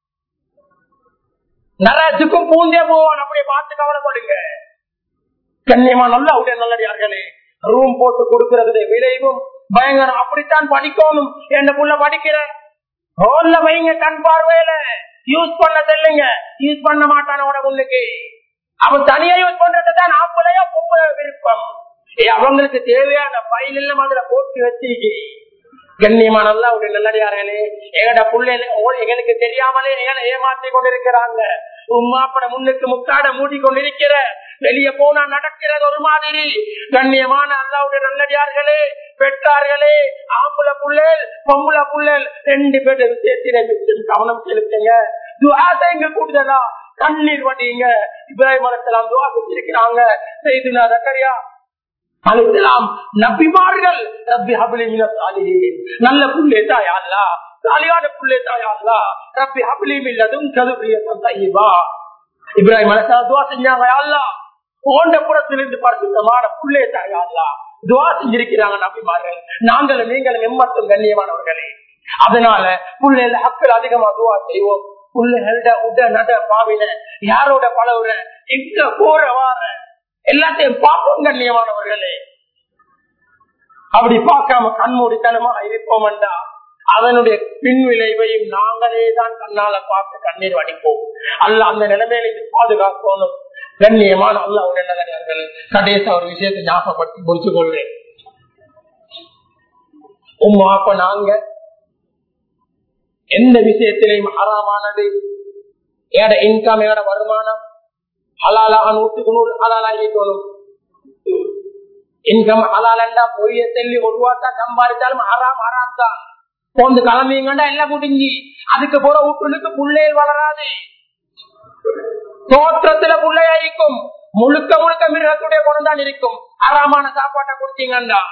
நரத்துக்கும் பூந்தே போவான் அப்படியே பார்த்து கவலைப்படுங்க கண்ணியமா நல்லா அவங்க நல்லடியார்களே ரூம் போட்டு கொடுக்கறது விளைவும் பயங்கரம் அப்படித்தான் படிக்கணும் என்ன புள்ள படிக்கிற ரோல்ல வைங்க கண் பார்வையில யூஸ் பண்ண தெல்லுங்க யூஸ் பண்ண மாட்டான உனக்கு அவன் தனியா யூஸ் பண்றது தான் ஆம்பளையோ பொம்பளை விருப்பம் ஏ, அவங்களுக்கு தேவையான பயில் எல்லாம் அதுல போட்டு வச்சிருக்கே கண்ணியமானல்லா ஒரு நல்லடியார்களே எங்கட பிள்ளைல எங்களுக்கு தெரியாமலே எங்களை ஏமாற்றி கொண்டிருக்கிறாங்க உம்மாப்பட முன்னுக்கு முக்காட மூடி கொண்டிருக்கிற வெளிய போனா நடக்கிறது ஒரு மாதிரி கண்ணியமான அல்லாவுடைய நல்லடியார்களே பெற்றார்களே ஆம்புல புள்ளல் பொம்புல புள்ளல் ரெண்டு பேர் விஷயத்தில கவனம் செலுத்துங்க துவாசைங்க கூடுதலா கண்ணீர் வடிங்க இப்ராஹிம் அலைஹிஸ்ஸலாம் துவா செஞ்சிருக்கிறாங்க செய்துனா ரக்கரியா அழைக்கலாம் நபிமார்கள் ரப்பி ஹபிலி மின சாலிஹீன் நல்ல புள்ளே தாயா அல்லா சாலியான புள்ளே தாயா அல்லா ரப்பி ஹபிலி மில்லதும் கதுபியத்தம் தையபா இப்ராஹிம் அலைஹிஸ்ஸலாம் துவா செஞ்சாங்க யா அல்லாஹ் ஓண்ட புறத்திலிருந்து பரிசுத்தமான புள்ளே தாயா அல்லா துவா செஞ்சிருக்கிறாங்க நபிமார்கள் நாங்களும் நீங்களும் எம்மட்டும் கண்ணியமானவர்களே அதனால புள்ளைல ஹக்கள் அதிகமா துவா செய்வோம் புள்ளைகளோட உட நட பாவின யாரோட பழவுற எங்க போற வார எல்லாத்தையும் பார்ப்போம் கண்ணியமானவர்களே அப்படி பார்க்காம கண்மூடித்தனமா இருப்போம்டா அதனுடைய பின் விளைவையும் நாங்களே தான் கண்ணால பார்த்து கண்ணீர் வடிப்போம் அல்ல அந்த நிலைமையில இது பாதுகாக்கணும் கண்ணியமான அல்ல உடனடியார்கள் கடைசி ஒரு விஷயத்தை ஞாபகப்படுத்தி முடிச்சு கொள்றேன் உம்மா அப்ப நாங்க எந்த விஷயத்திலையும் ஹராமானது ஏட இன்கம் ஏட வருமானம் ஹலாலாக நூற்றுக்கு நூறு ஹலாலாகிக்கணும் இன்கம் ஹலாலண்டா பொய்ய சொல்லி ஒரு ரூபாத்தா சம்பாதிச்சாலும் ஹராம் ஹராம் தான் போந்து கிளம்பிங்கண்டா எல்லாம் முடிஞ்சு அதுக்கு போற வீட்டுக்கு புள்ளையில் வளராது தோற்றத்துல புள்ளையாയിരിக்கும் முழுக்க முழுக்க மிருகத்துடைய குணம் தான் இருக்கும் ஆறாமான சாப்பாட்டை கொடுத்தீங்கண்டா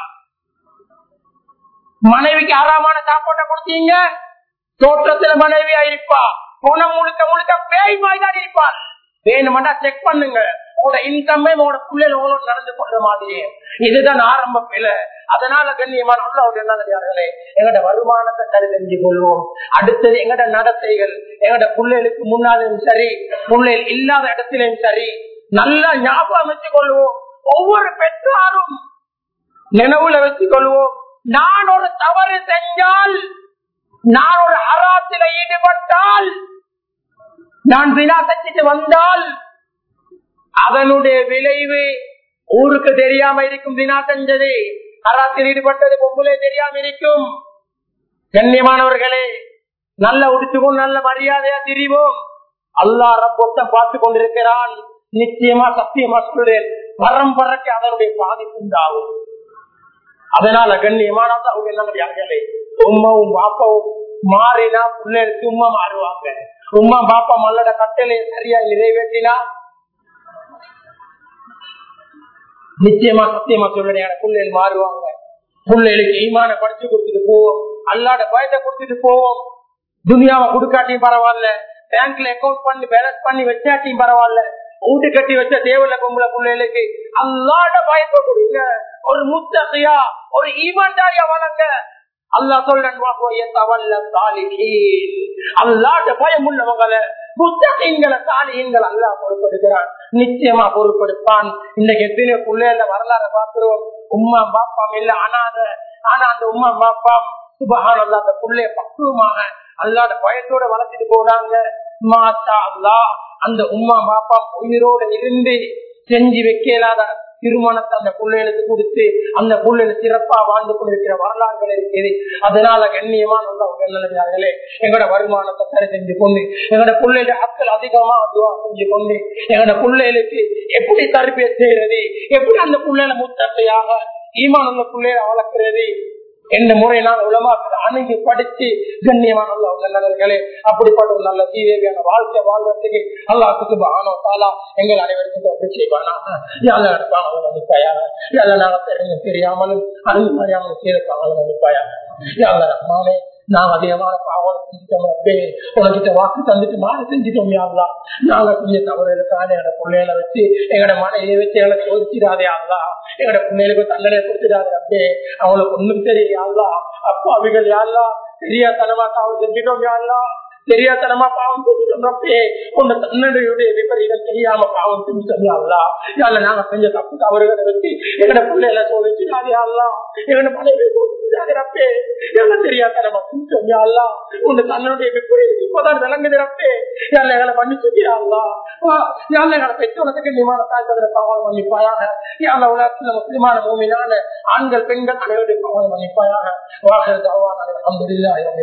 மனைவிக்கு ஆறாமான சாப்பாட்டை கொடுத்தீங்க தோற்றத்துல மனைவியா இருப்பா குணம் முழுக்க முழுக்க பேய் மாதிரி தான் இருப்பாள் வேணுமெண்டா செக் பண்ணுங்க உங்களோட இன்கம்மே உங்களோட பிள்ளைகள் உங்களோட நடந்து கொள்ற மாதிரி இதுதான் ஆரம்ப பிழை அதனால கண்ணியமான உள்ளவர்கள் நல்லதார்களே எங்கட வருமானத்தை சரி செஞ்சு கொள்வோம் அடுத்தது எங்கட நடத்தைகள் எங்கட பிள்ளைகளுக்கு முன்னாலும் சரி பிள்ளைகள் இல்லாத இடத்திலும் சரி நல்லா ஞாபகம் வச்சுக் கொள்வோம் ஒவ்வொரு பெற்றாரும் நினைவுல வச்சுக் கொள்வோம் நான் ஒரு தவறு செஞ்சால் நான் ஒரு அராத்தில ஈடுபட்டால் நான் வினா செஞ்சுட்டு வந்தால் அதனுடைய விளைவு ஊருக்கு தெரியாம இருக்கும் தினா செஞ்சது அராத்தில் ஈடுபட்டது பொம்புலே தெரியாம இருக்கும் கண்ணியமானவர்களே நல்ல உடுத்துவோம் நல்ல மரியாதையா திரிவோம் அல்லா ரப்பொத்தம் பார்த்து கொண்டிருக்கிறான் நிச்சயமா சத்தியமா சொல்றேன் பரம்பரைக்கு அதனுடைய பாதிப்பு உண்டாகும் அதனால கண்ணியமான நல்லே உமாவும் பாப்பாவும் மாறினா பிள்ளைகளுக்கு உமா மாறுவாங்க உமா பாப்பா மல்லோட கட்டளை சரியா நிறைவேற்றினா நிச்சயமா சத்தியமா சொல்றேன் பிள்ளைகள் மாறுவாங்க பிள்ளைகளுக்கு ஈமான படிச்சு கொடுத்துட்டு போவோம் அல்லாட பயத்தை கொடுத்துட்டு போவோம் துனியாவை கொடுக்காட்டியும் பரவாயில்ல பேங்க்ல அக்கௌண்ட் பண்ணி பேலன்ஸ் பண்ணி வச்சாட்டியும் பரவாயில்ல வீட்டு கட்டி வச்ச தேவையில்ல பொம்பளை பிள்ளைகளுக்கு அல்லாட பயத்தை கொடுங்க ஒரு முத்தகையா ஒரு ஈமான்தாரியா வளங்க அல்லா சொல்றன் அல்லாட்ட பயம் உள்ளவங்களை புத்தகங்களை சாலிகளை அல்லா பொறுப்படுகிறான் நிச்சயமா பொறுப்படுத்தான் இன்னைக்கு எத்தனை பிள்ளைகள வரலாறு பார்க்கிறோம் உமா பாப்பாம் இல்ல அனாத ஆனா அந்த உமா பாப்பாம் சுபகான் அல்லா அந்த பிள்ளைய பக்குவமாக அல்லாட பயத்தோட வளர்த்துட்டு போனாங்க மாசா அல்லா அந்த உமா பாப்பாம் உயிரோட இருந்து செஞ்சு வைக்கலாத திருமணத்தை அந்த பிள்ளைகளுக்கு கொடுத்து அந்த பிள்ளைகள் சிறப்பா வாழ்ந்து கொண்டிருக்கிற வரலாறுகள் இருக்குது அதனால கண்ணியமா நல்ல உடல்நிலையார்களே எங்களோட வருமானத்தை சரி செஞ்சு கொண்டு எங்களோட பிள்ளைகள அக்கள் அதிகமா துவா செஞ்சு கொண்டு எங்களோட பிள்ளைகளுக்கு எப்படி தரப்பிய செய்யறது எப்படி அந்த பிள்ளைகளை முத்தட்டையாக ஈமான் அந்த பிள்ளைகளை வளர்க்கிறது எந்த முறை நான் உலமாக்கள் அணுகி படிச்சு கண்ணியமான நல்லவர்களே அப்படிப்பட்ட ஒரு நல்ல சீதேவியான வாழ்க்கை வாழ்வதற்கு அல்லாஹுக்கு ஆனோ தாலா எங்கள் அனைவருக்கும் தோற்று செய்வானா யாரும் நடப்பான மன்னிப்பாயா யாரும் நாங்கள் தெரிஞ்சு தெரியாமலும் அறிந்து அறியாமலும் செய்திருக்காங்களும் மன்னிப்பாயா யாரும் ரஹ்மானே நாங்க அதிகமான பாவம் செஞ்சுட்டோம் அப்பே உனக்கிட்ட வாக்கு தந்துட்டு மாறி செஞ்சுட்டோம் யாருலா நாங்க செஞ்ச தவறுகளுக்கான எங்களோட பிள்ளைகளை வச்சு எங்களோட மனையை வச்சு எங்களை சோதிச்சிடாதே ஆகலா எங்களோட பிள்ளைகளுக்கு தண்டனை கொடுத்துடாது அப்பே அவங்களுக்கு ஒண்ணும் தெரியாதா அப்பா அவைகள் யாருலா தெரியாதனமா தவறு செஞ்சுட்டோம் யாருலா தெரியாதனமா பாவம் செஞ்சுட்டோம் உங்க தன்னுடைய விபரீதம் தெரியாம பாவம் செஞ்சுட்டோம் யாருலா யாருல நாங்க செஞ்ச தப்பு தவறுகளை வச்சு எங்களோட பிள்ளைகளை சோதிச்சிடாதே ஆகலா எங்களோட மனைவி சோதிச்சிடாதே எல்லாம் தெரியாதனமா செஞ்சோம் யாருலா உங்க தன்னுடைய விபரீதம் இப்பதான் விளங்குது ரப்பே யாரில் எங்களை மன்னிச்சுக்கியா யாழ்ல எங்களை பெற்றோனத்துக்கு நிமான தாய் தந்திர பாவம் மன்னிப்பாயாக யாழ்ல உலகத்துல முஸ்லிமான மூமினான ஆண்கள் பெண்கள் அனைவருடைய பாவம் மன்னிப்பாயாக வாகர் தவான அலமதுல்லாஹி